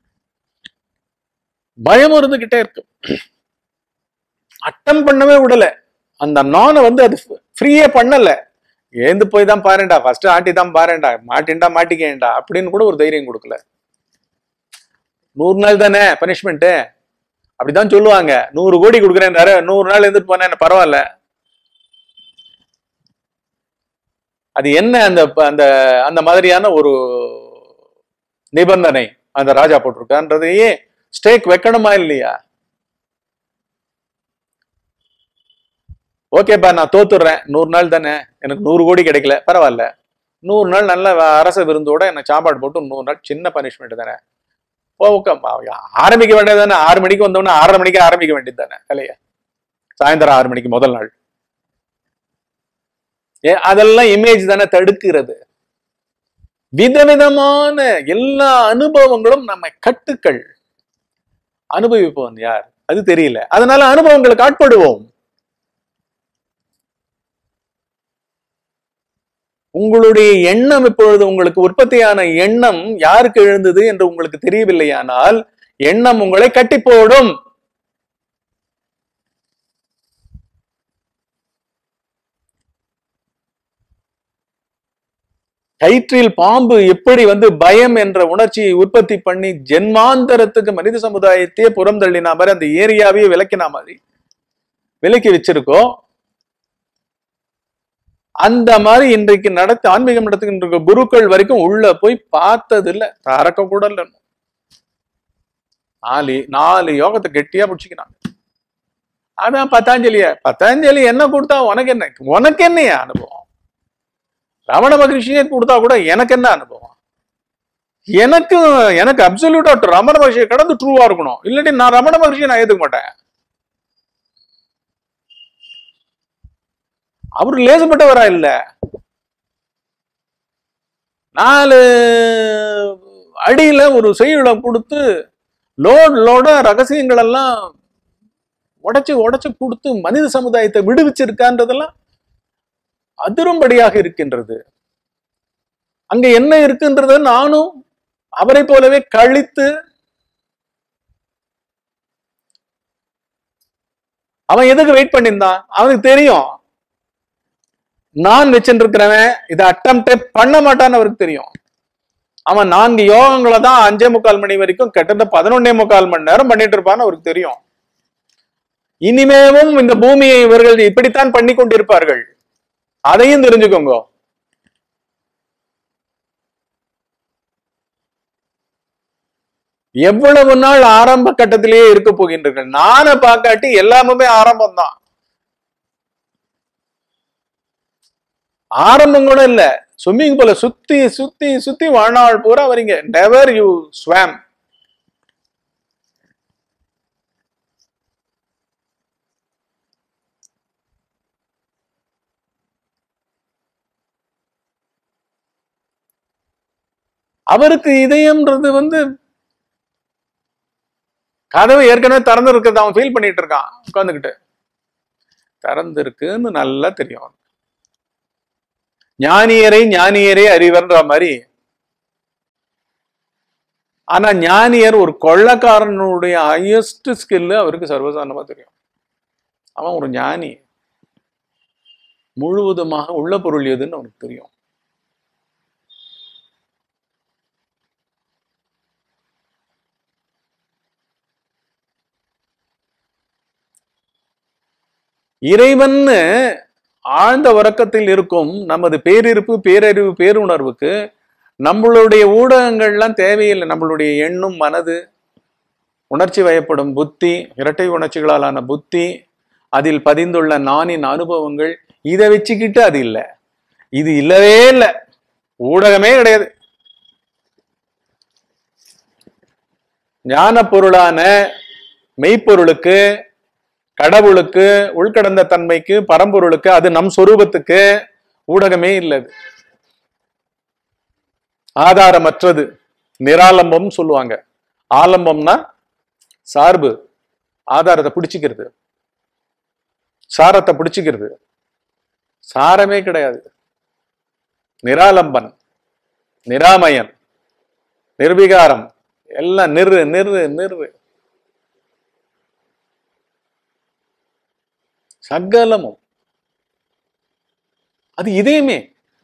பயம் இருந்துகிட்டே இருக்கு அட்டம் பண்ணவே விடல அந்த நானை வந்து அது ஃப்ரீயே பண்ணல ஏந்து போய் தான் பாருண்டா ஃபர்ஸ்ட் ஆட்டி தான் பாருண்டா மாட்டின்டா மாட்டிக்கேண்டா அப்படின்னு கூட ஒரு தைரியம் கொடுக்கல நூறு நாள் தானே பனிஷ்மெண்ட் அப்படிதான் சொல்லுவாங்க நூறு கோடி கொடுக்குறேன்றாரு நூறு நாள் இருந்துட்டு போனேன் பரவாயில்ல அது என்ன அந்த அந்த அந்த மாதிரியான ஒரு நிபந்தனை அந்த ராஜா போட்டிருக்கான்றதையே ஸ்டேக் வைக்கணுமா இல்லையா ஓகேப்பா நான் தோத்துடுறேன் நூறு நாள் தானே எனக்கு நூறு கோடி கிடைக்கல பரவாயில்ல நூறு நாள் நல்ல அரச விருந்தோட எனக்கு சாப்பாடு போட்டு நூறு நாள் சின்ன பனிஷ்மெண்ட் தானே போக்க ஆரம்பிக்க வேண்டியது தானே ஆறு மணிக்கு வந்தோடனே ஆறரை மணிக்கு ஆரம்பிக்க வேண்டியது தானே இல்லையா சாயந்தரம் ஆறு மணிக்கு முதல் நாள் ஏ அதெல்லாம் இமேஜ் தானே தடுக்கிறது விதவிதமான எல்லா அனுபவங்களும் நம்ம கட்டுக்கள் அனுபவிப்போம் யார் அது தெரியல அதனால அனுபவங்களுக்கு ஆட்படுவோம் உங்களுடைய எண்ணம் இப்பொழுது உங்களுக்கு உற்பத்தியான எண்ணம் யாருக்கு எழுந்தது என்று உங்களுக்கு தெரியவில்லையானால் எண்ணம் உங்களை கட்டி போடும் கயிற்றில் பாம்பு எப்படி வந்து பயம் என்ற உணர்ச்சியை உற்பத்தி பண்ணி ஜென்மாந்தரத்துக்கு மனித சமுதாயத்தையே புறம் தள்ளினா மாதிரி அந்த ஏரியாவையே விளக்கினா மாதிரி விலக்கி வச்சிருக்கோம் அந்த மாதிரி இன்றைக்கு நடத்த ஆன்மீகம் நடத்துகின்ற குருக்கள் வரைக்கும் உள்ள போய் பார்த்தது இல்ல திறக்க கூட இல்லை நாலு நாலு யோகத்தை கெட்டியா பிடிச்சிக்கிறாங்க அதான் பத்தாஞ்சலிய பத்தாஞ்சலி என்ன கொடுத்தா உனக்கு என்ன உனக்கு என்னையா அனுபவம் ரமண மகிழ்ச்சியே கொடுத்தா கூட எனக்கு என்ன அனுபவம் எனக்கு எனக்கு அப்சல்யூட்டா ரமண மகிழ்ச்சியை கடந்து ட்ரூவா இருக்கணும் இல்லாட்டி நான் ரமண மகிழ்ச்சியை நான் ஏத்துக்க மாட்டேன் அவர் லேசப்பட்டவரா இல்ல நாலு அடியில ஒரு செய்யுளை கொடுத்து லோட் லோட ரகசியங்கள் எல்லாம் உடைச்சு உடைச்சு கொடுத்து மனித சமுதாயத்தை விடுவிச்சிருக்கான்றதெல்லாம் அதிரும்படியாக இருக்கின்றது அங்க என்ன இருக்குன்றத நானும் அவரை போலவே கழித்து அவன் எதுக்கு வெயிட் பண்ணியிருந்தான் அவனுக்கு தெரியும் நான் வச்சுருக்கிறவன் இதை அட்டம்ப்டே பண்ண மாட்டான்னு அவருக்கு தெரியும் அவன் நான்கு யோகங்களை தான் அஞ்சே முக்கால் மணி வரைக்கும் கிட்டத்தட்ட பதினொன்னே முக்கால் மணி நேரம் பண்ணிட்டு இருப்பான்னு அவருக்கு தெரியும் இனிமேவும் இந்த பூமியை இவர்கள் இப்படித்தான் பண்ணி கொண்டிருப்பார்கள் அதையும் தெரிஞ்சுக்கோங்க எவ்வளவு நாள் ஆரம்ப கட்டத்திலேயே இருக்க போகின்றீர்கள் நானை பார்க்காட்டி எல்லாமே ஆரம்பம் தான் ஆரம்பம் கூட இல்ல ஸ்விம்மிங் பூல சுத்தி சுத்தி சுத்தி வாழ்நாள் பூரா வரீங்க நெவர் யூ ஸ்வாம் அவருக்கு இதயம்ன்றது வந்து கதவு ஏற்கனவே திறந்து இருக்கிறது அவன் ஃபீல் பண்ணிட்டு இருக்கான் உட்காந்துக்கிட்டு திறந்து இருக்குன்னு நல்லா தெரியும் ஞானியரை ஞானியரே அறிவர்ன்ற மாதிரி ஆனா ஞானியர் ஒரு கொள்ளக்காரனுடைய ஹையஸ்ட் ஸ்கில் அவருக்கு சர்வசாதாரணமா தெரியும் அவன் ஒரு ஞானி முழுவதுமாக உள்ள பொருள் எதுன்னு அவனுக்கு தெரியும் இறைவன்னு ஆழ்ந்த உறக்கத்தில் இருக்கும் நமது பேரிருப்பு பேரறிவு பேருணர்வுக்கு நம்மளுடைய ஊடகங்கள்லாம் தேவையில்லை நம்மளுடைய எண்ணும் மனது உணர்ச்சி வயப்படும் புத்தி இரட்டை உணர்ச்சிகளாலான புத்தி அதில் பதிந்துள்ள நானின் அனுபவங்கள் இதை வச்சுக்கிட்டு அது இல்லை இது இல்லவே இல்லை ஊடகமே கிடையாது ஞான பொருளான மெய்ப்பொருளுக்கு கடவுளுக்கு உள்கடந்த தன்மைக்கு பரம்பொருளுக்கு அது நம் சொரூபத்துக்கு ஊடகமே இல்லது ஆதாரமற்றது நிராலம்பம் சொல்லுவாங்க ஆலம்பம்னா சார்பு ஆதாரத்தை பிடிச்சிக்கிறது சாரத்தை பிடிச்சிக்கிறது சாரமே கிடையாது நிராலம்பன் நிராமயன் நிர்விகாரம் எல்லாம் நிறு நிறு நிறு சகலமும் அது இதயமே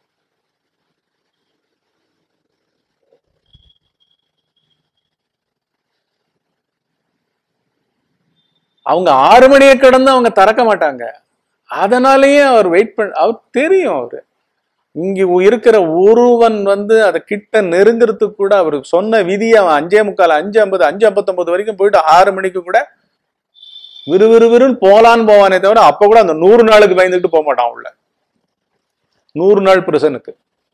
அவங்க ஆறு மணியை கடந்து அவங்க திறக்க மாட்டாங்க அதனாலேயே அவர் வெயிட் பண்ண அவர் தெரியும் அவரு இங்க இருக்கிற ஒருவன் வந்து அதை கிட்ட நெருங்கிறதுக்கு கூட அவர் சொன்ன விதியை அவன் அஞ்சே முக்கால் அஞ்சு ஐம்பது அஞ்சு ஐம்பத்தொன்பது வரைக்கும் போயிட்டு ஆறு மணிக்கு கூட விறுவிறுவிறுன்னு போலான்னு போவானே தவிர அப்ப கூட அந்த நூறு நாளுக்கு பயந்துட்டு போக மாட்டான் உள்ள நூறு நாள் பிரசனுக்கு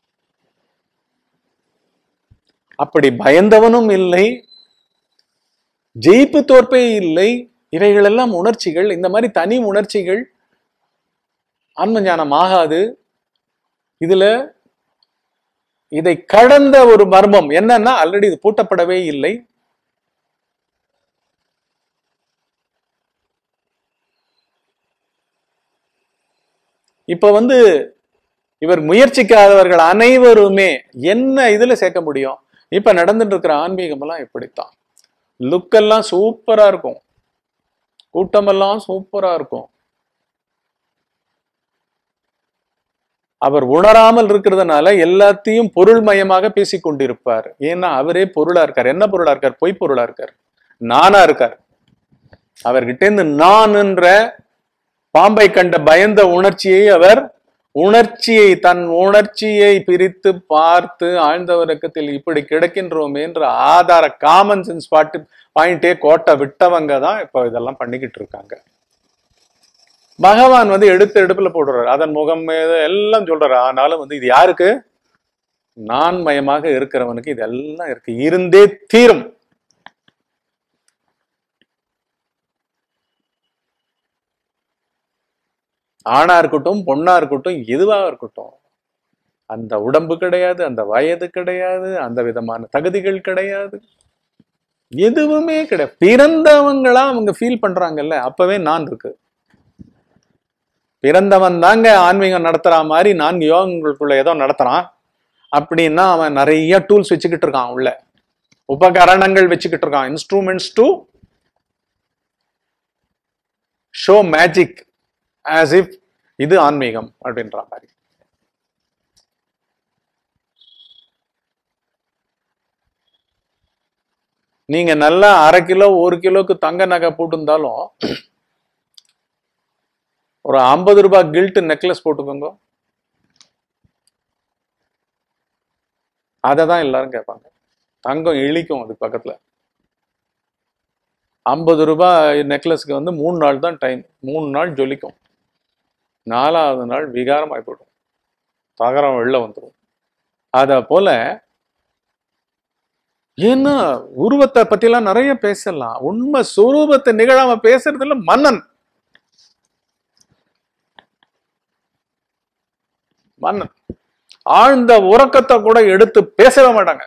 அப்படி பயந்தவனும் இல்லை ஜெயிப்பு தோற்பே இல்லை இவைகள் எல்லாம் உணர்ச்சிகள் இந்த மாதிரி தனி உணர்ச்சிகள் ஆன்ம ஞானம் ஆகாது இதுல இதை கடந்த ஒரு மர்மம் என்னன்னா ஆல்ரெடி இது பூட்டப்படவே இல்லை இப்ப வந்து இவர் முயற்சிக்காதவர்கள் அனைவருமே என்ன இதுல சேர்க்க முடியும் இப்ப நடந்துட்டு இருக்கிற ஆன்மீகம் எல்லாம் இப்படித்தான் லுக் எல்லாம் சூப்பரா இருக்கும் கூட்டமெல்லாம் சூப்பரா இருக்கும் அவர் உணராமல் இருக்கிறதுனால எல்லாத்தையும் பொருள்மயமாக பேசிக் கொண்டிருப்பார் ஏன்னா அவரே பொருளா இருக்கார் என்ன பொருளா இருக்கார் பொய் பொருளா இருக்கார் நானா இருக்கார் அவர்கிட்ட இருந்து நான் என்ற பாம்பை கண்ட பயந்த உணர்ச்சியை அவர் உணர்ச்சியை தன் உணர்ச்சியை பிரித்து பார்த்து ஆழ்ந்த உறக்கத்தில் இப்படி கிடக்கின்றோமே என்ற ஆதார காமன் சென்ஸ் பாட்டு பாயிண்டே கோட்டை விட்டவங்க தான் இப்போ இதெல்லாம் பண்ணிக்கிட்டு இருக்காங்க பகவான் வந்து எடுத்து எடுப்புல போடுறாரு அதன் முகம் மீது எல்லாம் சொல்றாரு ஆனாலும் வந்து இது யாருக்கு நான் மயமாக இருக்கிறவனுக்கு இதெல்லாம் இருக்கு இருந்தே தீரும் ஆணா இருக்கட்டும் பொண்ணா இருக்கட்டும் எதுவா இருக்கட்டும் அந்த உடம்பு கிடையாது அந்த வயது கிடையாது அந்த விதமான தகுதிகள் கிடையாது எதுவுமே கிடையாது பிறந்தவங்களா அவங்க ஃபீல் பண்றாங்கல்ல அப்பவே நான் இருக்கு பிறந்தவன் தாங்க ஆன்மீகம் நடத்துற மாதிரி நான்கு யோகங்களுக்குள்ள ஏதோ நடத்துறான் அப்படின்னா அவன் நிறைய டூல்ஸ் வச்சுக்கிட்டு இருக்கான் உள்ள உபகரணங்கள் வச்சுக்கிட்டு இருக்கான் instruments to show magic as if இது ஆன்மீகம் அப்படின்ற மாதிரி நீங்க நல்லா அரை கிலோ ஒரு கிலோக்கு தங்க நகை போட்டிருந்தாலும் ஒரு ஐம்பது ரூபாய் கில்ட் நெக்லஸ் போட்டுக்கோங்க அதை தான் எல்லாரும் கேட்பாங்க தங்கம் இழிக்கும் அதுக்கு பக்கத்துல ஐம்பது ரூபாய் நெக்லஸ்க்கு வந்து மூணு நாள் தான் டைம் மூணு நாள் ஜொலிக்கும் நாலாவது நாள் விகாரமாகி போயிடும் தகரம் வெளில வந்துடும் அத போல ஏன்னா உருவத்தை பத்திலாம் நிறைய பேசலாம் உண்மை சுரூபத்தை நிகழாம பேசுறதுல மன்னன் மன்னன் ஆழ்ந்த உறக்கத்தை கூட எடுத்து பேசவே மாட்டாங்க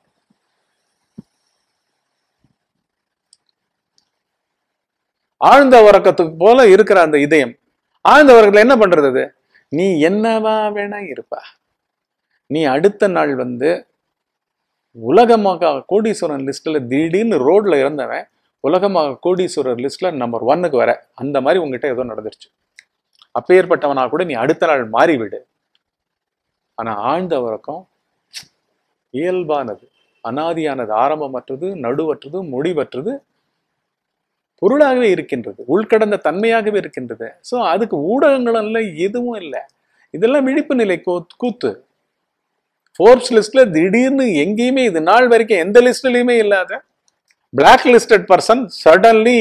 ஆழ்ந்த உறக்கத்துக்கு போல இருக்கிற அந்த இதயம் ஆழ்ந்த உறக்கத்துல என்ன பண்றது அது நீ என்னவா வேணா இருப்பா நீ அடுத்த நாள் வந்து உலகமாக கோடீஸ்வரன் லிஸ்ட்ல திடீர்னு ரோட்ல இருந்தவன் உலகமாக கோடீஸ்வரர் லிஸ்ட்ல நம்பர் ஒன்னுக்கு வர அந்த மாதிரி உங்ககிட்ட ஏதோ நடந்துருச்சு அப்பேற்பட்டவனா கூட நீ அடுத்த நாள் மாறிவிடு ஆனா ஆழ்ந்த உறக்கம் இயல்பானது அனாதியானது ஆரம்பமற்றது நடுவற்றது முடிவற்றது பொருளாகவே இருக்கின்றது உள்கடந்த தன்மையாகவே இருக்கின்றது ஸோ அதுக்கு ஊடகங்கள் அல்ல எதுவும் இல்லை இதெல்லாம் விழிப்பு நிலை கூ- கூத்து ஃபோர்ப்ஸ் லிஸ்ட்ல திடீர்னு எங்கேயுமே இது நாள் வரைக்கும் எந்த லிஸ்ட்லயுமே இல்லாத black listed person suddenly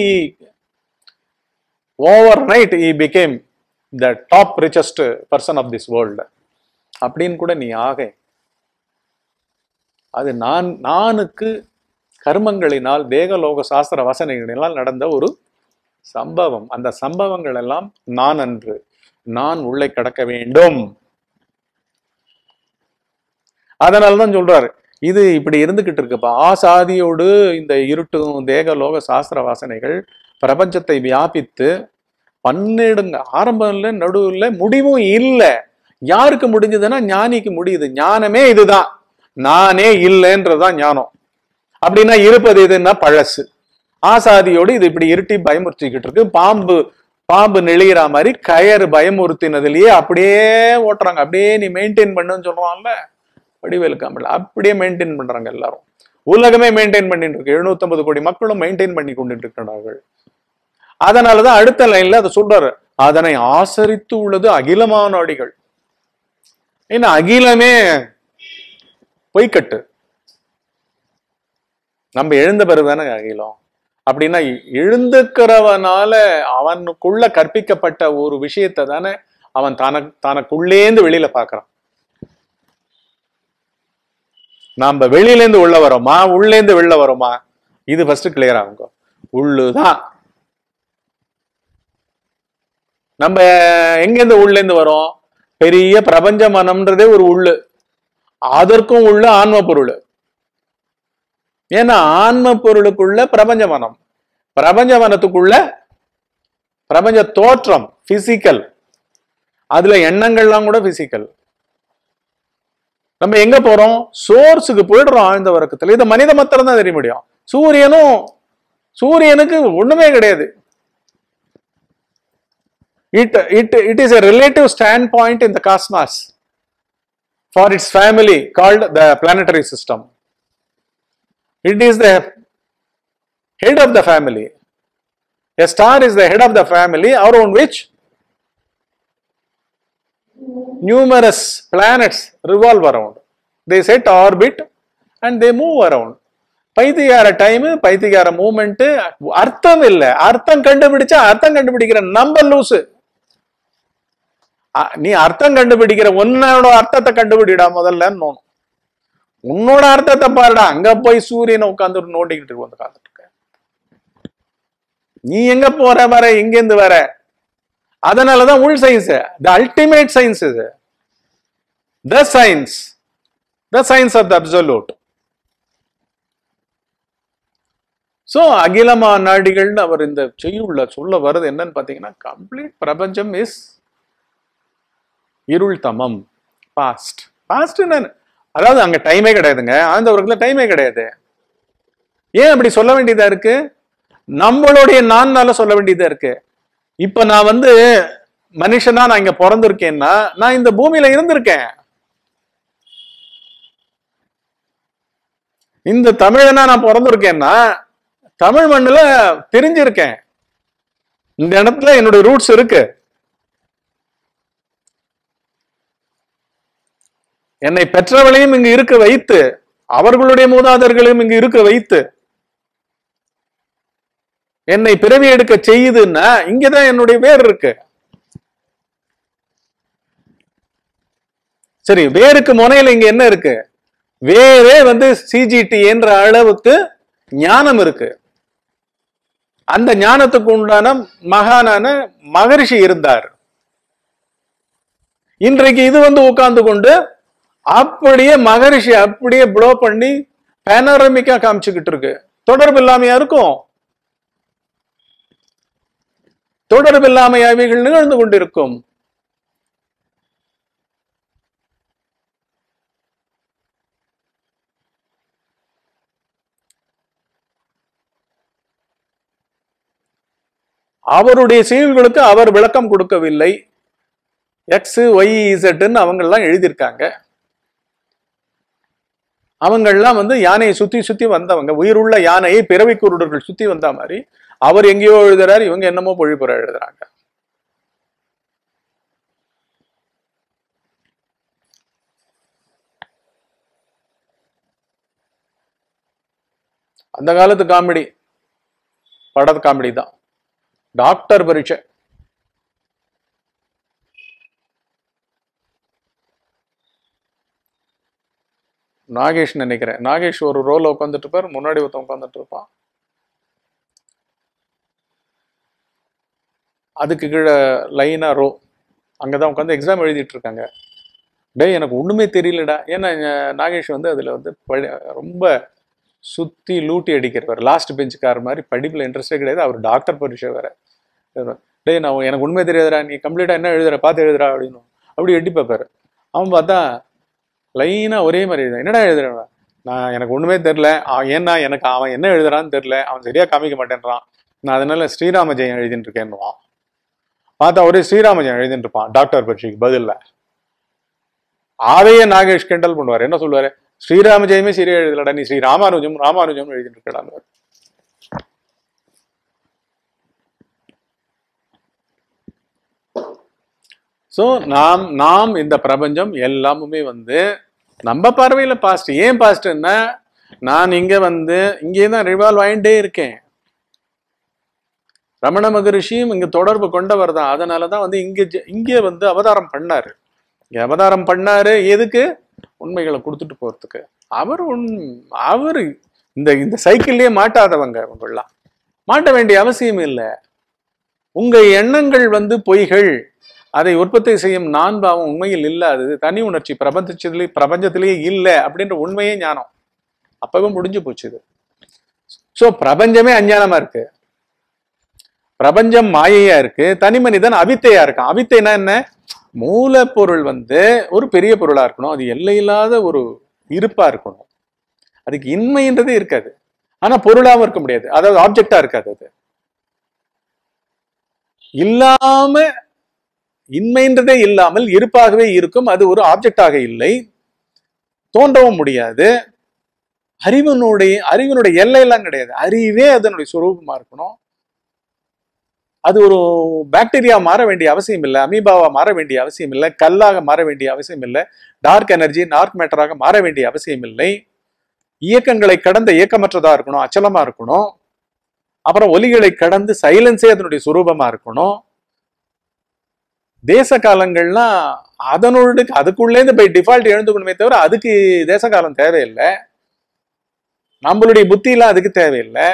overnight he became the top richest person of this world அப்படின்னு கூட நீ ஆக அது நான் நானுக்கு கர்மங்களினால் தேகலோக சாஸ்திர வசனைகளினால் நடந்த ஒரு சம்பவம் அந்த சம்பவங்கள் எல்லாம் நான் அன்று நான் உள்ளே கடக்க வேண்டும் அதனால தான் சொல்றாரு இது இப்படி இருந்துகிட்டு இருக்குப்பா ஆசாதியோடு இந்த இருட்டும் தேகலோக சாஸ்திர வாசனைகள் பிரபஞ்சத்தை வியாபித்து பன்னெடுங்க ஆரம்பம் இல்லை நடுவில் முடிவும் இல்லை யாருக்கு முடிஞ்சதுன்னா ஞானிக்கு முடியுது ஞானமே இதுதான் நானே இல்லைன்றதுதான் ஞானம் அப்படின்னா இருப்பது எதுன்னா பழசு ஆசாதியோடு இது இப்படி இருட்டி பயமுறுத்திக்கிட்டு இருக்கு பாம்பு பாம்பு நெளிகிற மாதிரி கயறு பயமுறுத்தினதுலயே அப்படியே ஓட்டுறாங்க அப்படியே நீ மெயின்டைன் பண்ணுன்னு சொல்றான்ல வடிவேலு காமல் அப்படியே மெயின்டைன் பண்றாங்க எல்லாரும் உலகமே மெயின்டைன் பண்ணிட்டு இருக்கு 750 கோடி மக்களும் மெயின்டைன் பண்ணி கொண்டு இருக்கிறார்கள் அதனாலதான் அடுத்த லைன்ல அதை சொல்றாரு அதனை ஆசரித்து உள்ளது அகிலமான அடிகள் ஏன்னா அகிலமே பொய்க்கட்டு நம்ம எழுந்த பிறகுதானே அகிலம் அப்படின்னா எழுந்துக்கிறவனால அவனுக்குள்ள கற்பிக்கப்பட்ட ஒரு விஷயத்தை தானே அவன் தனக்கு தனக்குள்ளேந்து வெளியில பார்க்கறான் நாம வெளியிலேந்து உள்ள வரோமா உள்ளேந்து வெளில வரோமா இது ஃபர்ஸ்ட் கிளியர் ஆகுங்க உள்ளுதான் நம்ம எங்கேருந்து உள்ளேந்து வரோம் பெரிய பிரபஞ்ச மனம்ன்றதே ஒரு உள்ளு அதற்கும் உள்ள ஆன்ம பொருள் ஏன்னா ஆன்ம பொருளுக்குள்ள பிரபஞ்ச மனம் பிரபஞ்ச மனத்துக்குள்ள பிரபஞ்ச தோற்றம் பிசிக்கல் அதுல எண்ணங்கள்லாம் கூட பிசிக்கல் நம்ம எங்க போறோம் சோர்ஸுக்கு போயிடுறோம் ஆழ்ந்த வர்க்கத்துல இது மனித மாத்திரம் தான் தெரிய முடியும் சூரியனும் சூரியனுக்கு ஒண்ணுமே கிடையாது it it it is a relative standpoint இந்த cosmos for its family called the planetary system. It is the head of the family. A star is the head of the family around which numerous planets revolve around. They set orbit and they move around. பைத்தியார time பைத்தியார moment அர்த்தம் இல்லை அர்த்தம் கண்டுபிடிச்சா அர்த்தம் கண்டுபிடிக்கிற நம்ம லூசு அ- நீ அர்த்தம் கண்டுபிடிக்கிற உன்னோட அர்த்தத்தை கண்டுபிடிடா முதல்ல உன்னோட அர்த்தத்தை பாருடா அங்க போய் சூரியனை உட்காந்து நோண்டிக்கிட்டு வந்து உட்காந்துட்டு இருக்க நீ எங்க போற வர எங்கேருந்து வர அதனாலதான் உள் சயின்ஸ் த அல்டிமேட் சயின்ஸ் இது the science the science of the absolute so அகிலமா நாடிகள்னு அவர் இந்த செய்யுள்ள சொல்ல வருது என்னன்னு பாத்தீங்கன்னா கம்ப்ளீட் பிரபஞ்சம் இஸ் இருள் தமம் பாஸ்ட் பாஸ்ட் அதாவது அங்க டைமே கிடையாதுங்க ஆழ்ந்தவர்களுக்கு டைமே கிடையாது ஏன் அப்படி சொல்ல வேண்டியதா இருக்கு நம்மளுடைய நான்னால சொல்ல வேண்டியதா இருக்கு இப்ப நான் வந்து மனுஷனா நான் இங்க பிறந்திருக்கேன்னா நான் இந்த பூமியில இருந்திருக்கேன் இந்த தமிழனா நான் பிறந்திருக்கேன்னா தமிழ் மண்ணுல தெரிஞ்சிருக்கேன் இந்த இடத்துல என்னுடைய ரூட்ஸ் இருக்கு என்னை பெற்றவளையும் இங்கு இருக்க வைத்து அவர்களுடைய மூதாதர்களையும் இங்கு இருக்க வைத்து என்னை பிறவி எடுக்க செய்யுதுன்னா இங்கதான் என்னுடைய வேர் இருக்கு சரி வேருக்கு முனையில இங்க என்ன இருக்கு வேரே வந்து சிஜிடி என்ற அளவுக்கு ஞானம் இருக்கு அந்த ஞானத்துக்கு உண்டான மகானான மகரிஷி இருந்தார் இன்றைக்கு இது வந்து உட்கார்ந்து கொண்டு அப்படியே மகரிஷி அப்படியே ப்ளோ பண்ணி பேனரமிக்கா காமிச்சுக்கிட்டு இருக்கு தொடர்பு இல்லாமையா இருக்கும் தொடர்பு இல்லாமை அவைகள் நிகழ்ந்து கொண்டிருக்கும் அவருடைய செயல்களுக்கு அவர் விளக்கம் கொடுக்கவில்லை எக்ஸ் ஒய் இசட்னு அவங்கெல்லாம் எழுதியிருக்காங்க அவங்கெல்லாம் வந்து யானையை சுத்தி சுத்தி வந்தவங்க உயிருள்ள யானையை பிறவி குருடர்கள் சுத்தி வந்த மாதிரி அவர் எங்கேயோ எழுதுறாரு இவங்க என்னமோ பொழிப்புற எழுதுறாங்க அந்த காலத்து காமெடி படத்து காமெடி தான் டாக்டர் பரீட்சை நாகேஷ் நினைக்கிறேன் நாகேஷ் ஒரு ரோல உட்காந்துட்டு இருப்பார் முன்னாடி ஒருத்தன் உட்காந்துட்டு இருப்பான் அதுக்கு கீழே லைனா ரோ அங்கதான் உட்காந்து எக்ஸாம் எழுதிட்டு இருக்காங்க டேய் எனக்கு ஒண்ணுமே தெரியலடா ஏன்னா இங்க நாகேஷ் வந்து அதுல வந்து படி- ரொம்ப சுத்தி லூட்டி அடிக்கிறவர் லாஸ்ட் பெஞ்சுக்கார மாதிரி படிப்புல இன்ட்ரெஸ்டே கிடையாது அவர் டாக்டர் பரீட்சை வேற டேய் நான் எனக்கு உண்மை தெரியாதுடா நீ கம்ப்ளீட்டா என்ன எழுதுற பார்த்து எழுதுறா அப்படின்னு அப்படி எட்டி பார்ப்பாரு அவன் பார்த்தா லைனா ஒரே மாதிரி எழுதுறான் என்னடா எழுதுறான் நான் எனக்கு ஒண்ணுமே தெரியல அவன் ஏன்னா எனக்கு அவன் என்ன எழுதுறான்னு தெரியல அவன் சரியா காமிக்க மாட்டேன்றான் நான் அதனால ஸ்ரீராம ஜெயம் எழுதிட்டு இருக்கேன்னுவான் பார்த்தா ஒரே ஸ்ரீராம ஜெயம் எழுதிட்டு இருப்பான் டாக்டர் பரீட்சைக்கு பதில்ல அதையே நாகேஷ் கிண்டல் பண்ணுவார் என்ன சொல்லுவாரு ஸ்ரீராம ஜெயமே சரியா எழுதலடா நீ ஸ்ரீ ராமானுஜம் ராமானுஜம் எழுதிட்டு இருக்கடான்னு ஸோ நாம் நாம் இந்த பிரபஞ்சம் எல்லாமுமே வந்து நம்ம பார்வையில பாஸ்ட் ஏன் பாஸ்ட்னா நான் இங்க வந்து இங்கே தான் ரிவால்வ் ஆயிட்டே இருக்கேன் ரமண மகரிஷியும் இங்க தொடர்பு கொண்டவர் தான் அதனால தான் வந்து இங்க ஜ- இங்கே வந்து அவதாரம் பண்ணாரு இங்க அவதாரம் பண்ணாரு எதுக்கு உண்மைகளை கொடுத்துட்டு போறதுக்கு அவர் உண் அவர் இந்த இந்த சைக்கிள்லயே மாட்டாதவங்க அவங்கெல்லாம் மாட்ட வேண்டிய அவசியம் இல்லை உங்க எண்ணங்கள் வந்து பொய்கள் அதை உற்பத்தி செய்யும் நான் பாவம் உண்மையில் இல்லாதது தனி உணர்ச்சி பிரபஞ்சத்திலே பிரபஞ்சத்திலேயே இல்லை அப்படின்ற உண்மையே ஞானம் அப்பவே முடிஞ்சு போச்சு இது சோ பிரபஞ்சமே அஞ்ஞானமா இருக்கு பிரபஞ்சம் மாயையா இருக்கு தனி மனிதன் அவித்தையா இருக்கான் அவித்தைனா என்ன மூலப்பொருள் வந்து ஒரு பெரிய பொருளா இருக்கணும் அது எல்லையில்லாத ஒரு இருப்பா இருக்கணும் அதுக்கு இன்மைன்றதே இருக்காது ஆனா பொருளாவும் இருக்க முடியாது அதாவது ஆப்ஜெக்டா இருக்காது அது இல்லாம இன்மைன்றதே இல்லாமல் இருப்பாகவே இருக்கும் அது ஒரு ஆப்ஜெக்டாக இல்லை தோன்றவும் முடியாது அறிவினுடைய அறிவினுடைய எல்லையெல்லாம் கிடையாது அறிவே அதனுடைய சுரூபமா இருக்கணும் அது ஒரு பாக்டீரியா மாற வேண்டிய அவசியம் இல்லை அமீபாவா மாற வேண்டிய அவசியம் இல்லை கல்லாக மாற வேண்டிய அவசியம் இல்லை டார்க் எனர்ஜி டார்க் மேட்டராக மாற வேண்டிய அவசியம் இல்லை இயக்கங்களை கடந்த இயக்கமற்றதா இருக்கணும் அச்சலமா இருக்கணும் அப்புறம் ஒலிகளை கடந்து சைலன்ஸே அதனுடைய சுரூபமா இருக்கணும் தேச காலங்கள்லாம் அதனோடு அதுக்குள்ளேருந்து பை டிஃபால்ட் எழுந்துக்கணுமே தவிர அதுக்கு தேச காலம் தேவையில்லை நம்மளுடைய புத்தியெல்லாம் அதுக்கு தேவையில்லை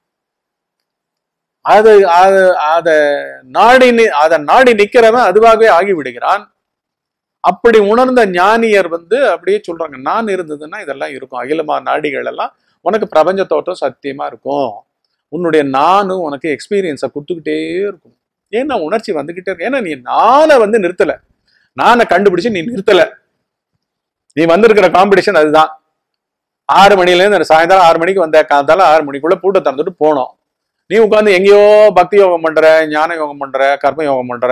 அது அது அத நாடி நி- அத நாடி நிக்கிறவன் அதுவாகவே ஆகி விடுகிறான் அப்படி உணர்ந்த ஞானியர் வந்து அப்படியே சொல்றாங்க நான் இருந்ததுன்னா இதெல்லாம் இருக்கும் அகிலமா நாடிகள் எல்லாம் உனக்கு பிரபஞ்ச தோற்றம் சத்தியமா இருக்கும் உன்னுடைய நானும் உனக்கு எக்ஸ்பீரியன்ஸை கொடுத்துக்கிட்டே இருக்கும் ஏன்னா உணர்ச்சி வந்துகிட்டே இருக்கு ஏன்னா நீ நானை வந்து நிறுத்தல நானை கண்டுபிடிச்சு நீ நிறுத்தல நீ வந்திருக்கிற காம்படிஷன் அதுதான் ஆறு மணில இருந்து சாயந்தரம் ஆறு மணிக்கு வந்த காலத்தால ஆறு மணிக்குள்ள பூட்டை திறந்துட்டு போனோம் நீ உட்காந்து எங்கேயோ பக்தி யோகம் பண்ற ஞான யோகம் பண்ற கர்ம யோகம் பண்ற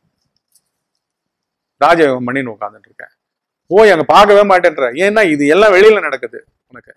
ராஜயோகம் பண்ணின்னு உட்காந்துட்டு இருக்க போய் அங்க பார்க்கவே மாட்டேன்ற ஏன்னா இது எல்லாம் வெளியில நடக்குது உனக்கு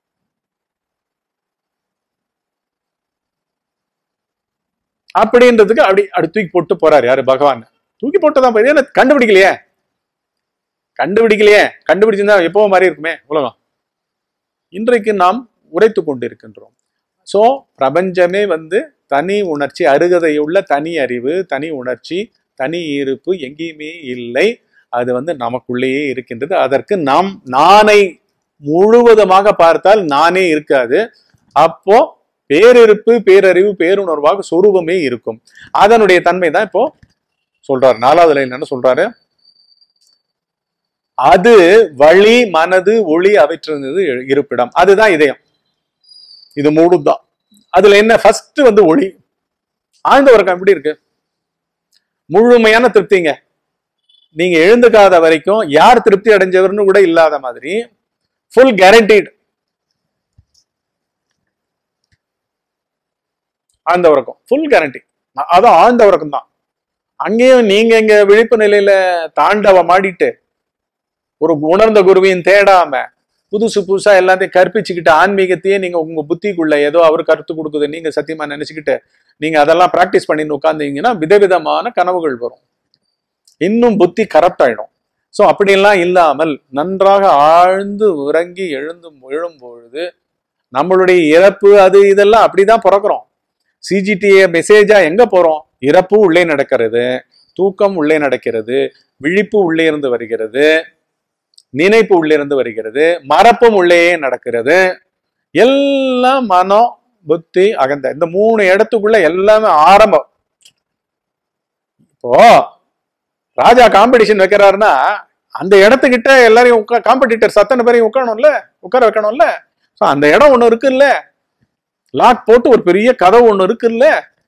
அப்படின்றதுக்கு அப்படி அப்படி தூக்கி போட்டு போறாரு யாரு பகவான் தூக்கி போட்டுதான் போய் ஏன்னா கண்டுபிடிக்கலையே கண்டுபிடிக்கலையே கண்டுபிடிச்சிருந்தா எப்பவும் மாதிரி இருக்குமே உலகம் இன்றைக்கு நாம் உரைத்து கொண்டிருக்கின்றோம் சோ பிரபஞ்சமே வந்து தனி உணர்ச்சி அருகதையுள்ள தனி அறிவு தனி உணர்ச்சி தனி இருப்பு எங்கேயுமே இல்லை அது வந்து நமக்குள்ளேயே இருக்கின்றது அதற்கு நாம் நானை முழுவதுமாக பார்த்தால் நானே இருக்காது அப்போ பேரிருப்பு பேரறிவு பேருணர்வாக சொரூபமே இருக்கும் அதனுடைய தன்மை தான் இப்போ சொல்றாரு நாலாவது லைன் என்ன சொல்றாரு அது வழி மனது ஒளி அவற்றிருந்தது இருப்பிடம் அதுதான் இதயம் இது மூணு தான் அதுல என்ன ஃபர்ஸ்ட் வந்து ஒளி ஆழ்ந்த உறக்கம் எப்படி இருக்கு முழுமையான திருப்திங்க நீங்க எழுந்துக்காத வரைக்கும் யார் திருப்தி அடைஞ்சவர்னு கூட இல்லாத மாதிரி ஃபுல் கேரண்டீட் ஆழ்ந்த உறக்கம் ஃபுல் கேரண்டி அதான் ஆழ்ந்த உறக்கம் தான் அங்கேயும் நீங்க இங்க விழிப்பு நிலையில தாண்டவம் ஆடிட்டு ஒரு உணர்ந்த குருவையும் தேடாம புதுசு புதுசா எல்லாத்தையும் கற்பிச்சுக்கிட்டு ஆன்மீகத்தையே நீங்க உங்க புத்திக்குள்ள ஏதோ அவர் கருத்து கொடுக்குது நீங்க சத்தியமா நினைச்சுக்கிட்டு நீங்க அதெல்லாம் பிராக்டிஸ் பண்ணின்னு உட்காந்தீங்கன்னா விதவிதமான கனவுகள் வரும் இன்னும் புத்தி கரப்ட் ஆயிடும் ஸோ அப்படியெல்லாம் இல்லாமல் நன்றாக ஆழ்ந்து உறங்கி எழுந்து எழும் பொழுது நம்மளுடைய இறப்பு அது இதெல்லாம் அப்படிதான் பிறக்கிறோம் சிஜிடிஏ மெசேஜா எங்க போறோம் இறப்பு உள்ளே நடக்கிறது தூக்கம் உள்ளே நடக்கிறது விழிப்பு உள்ளே இருந்து வருகிறது நினைப்பு உள்ளே இருந்து வருகிறது மறப்பும் உள்ளேயே நடக்கிறது எல்லாம் மனம் புத்தி அகந்த இந்த மூணு இடத்துக்குள்ள எல்லாமே ஆரம்பம் இப்போ ராஜா காம்படிஷன் வைக்கிறாருன்னா அந்த இடத்துக்கிட்ட எல்லாரையும் உட்கா காம்படிட்டர்ஸ் அத்தனை பேரையும் உட்காரணும்ல உட்கார வைக்கணும்ல ஸோ அந்த இடம் ஒண்ணு இருக்குல்ல லாக் போட்டு ஒரு பெரிய கதவு ஒண்ணு இருக்குல்ல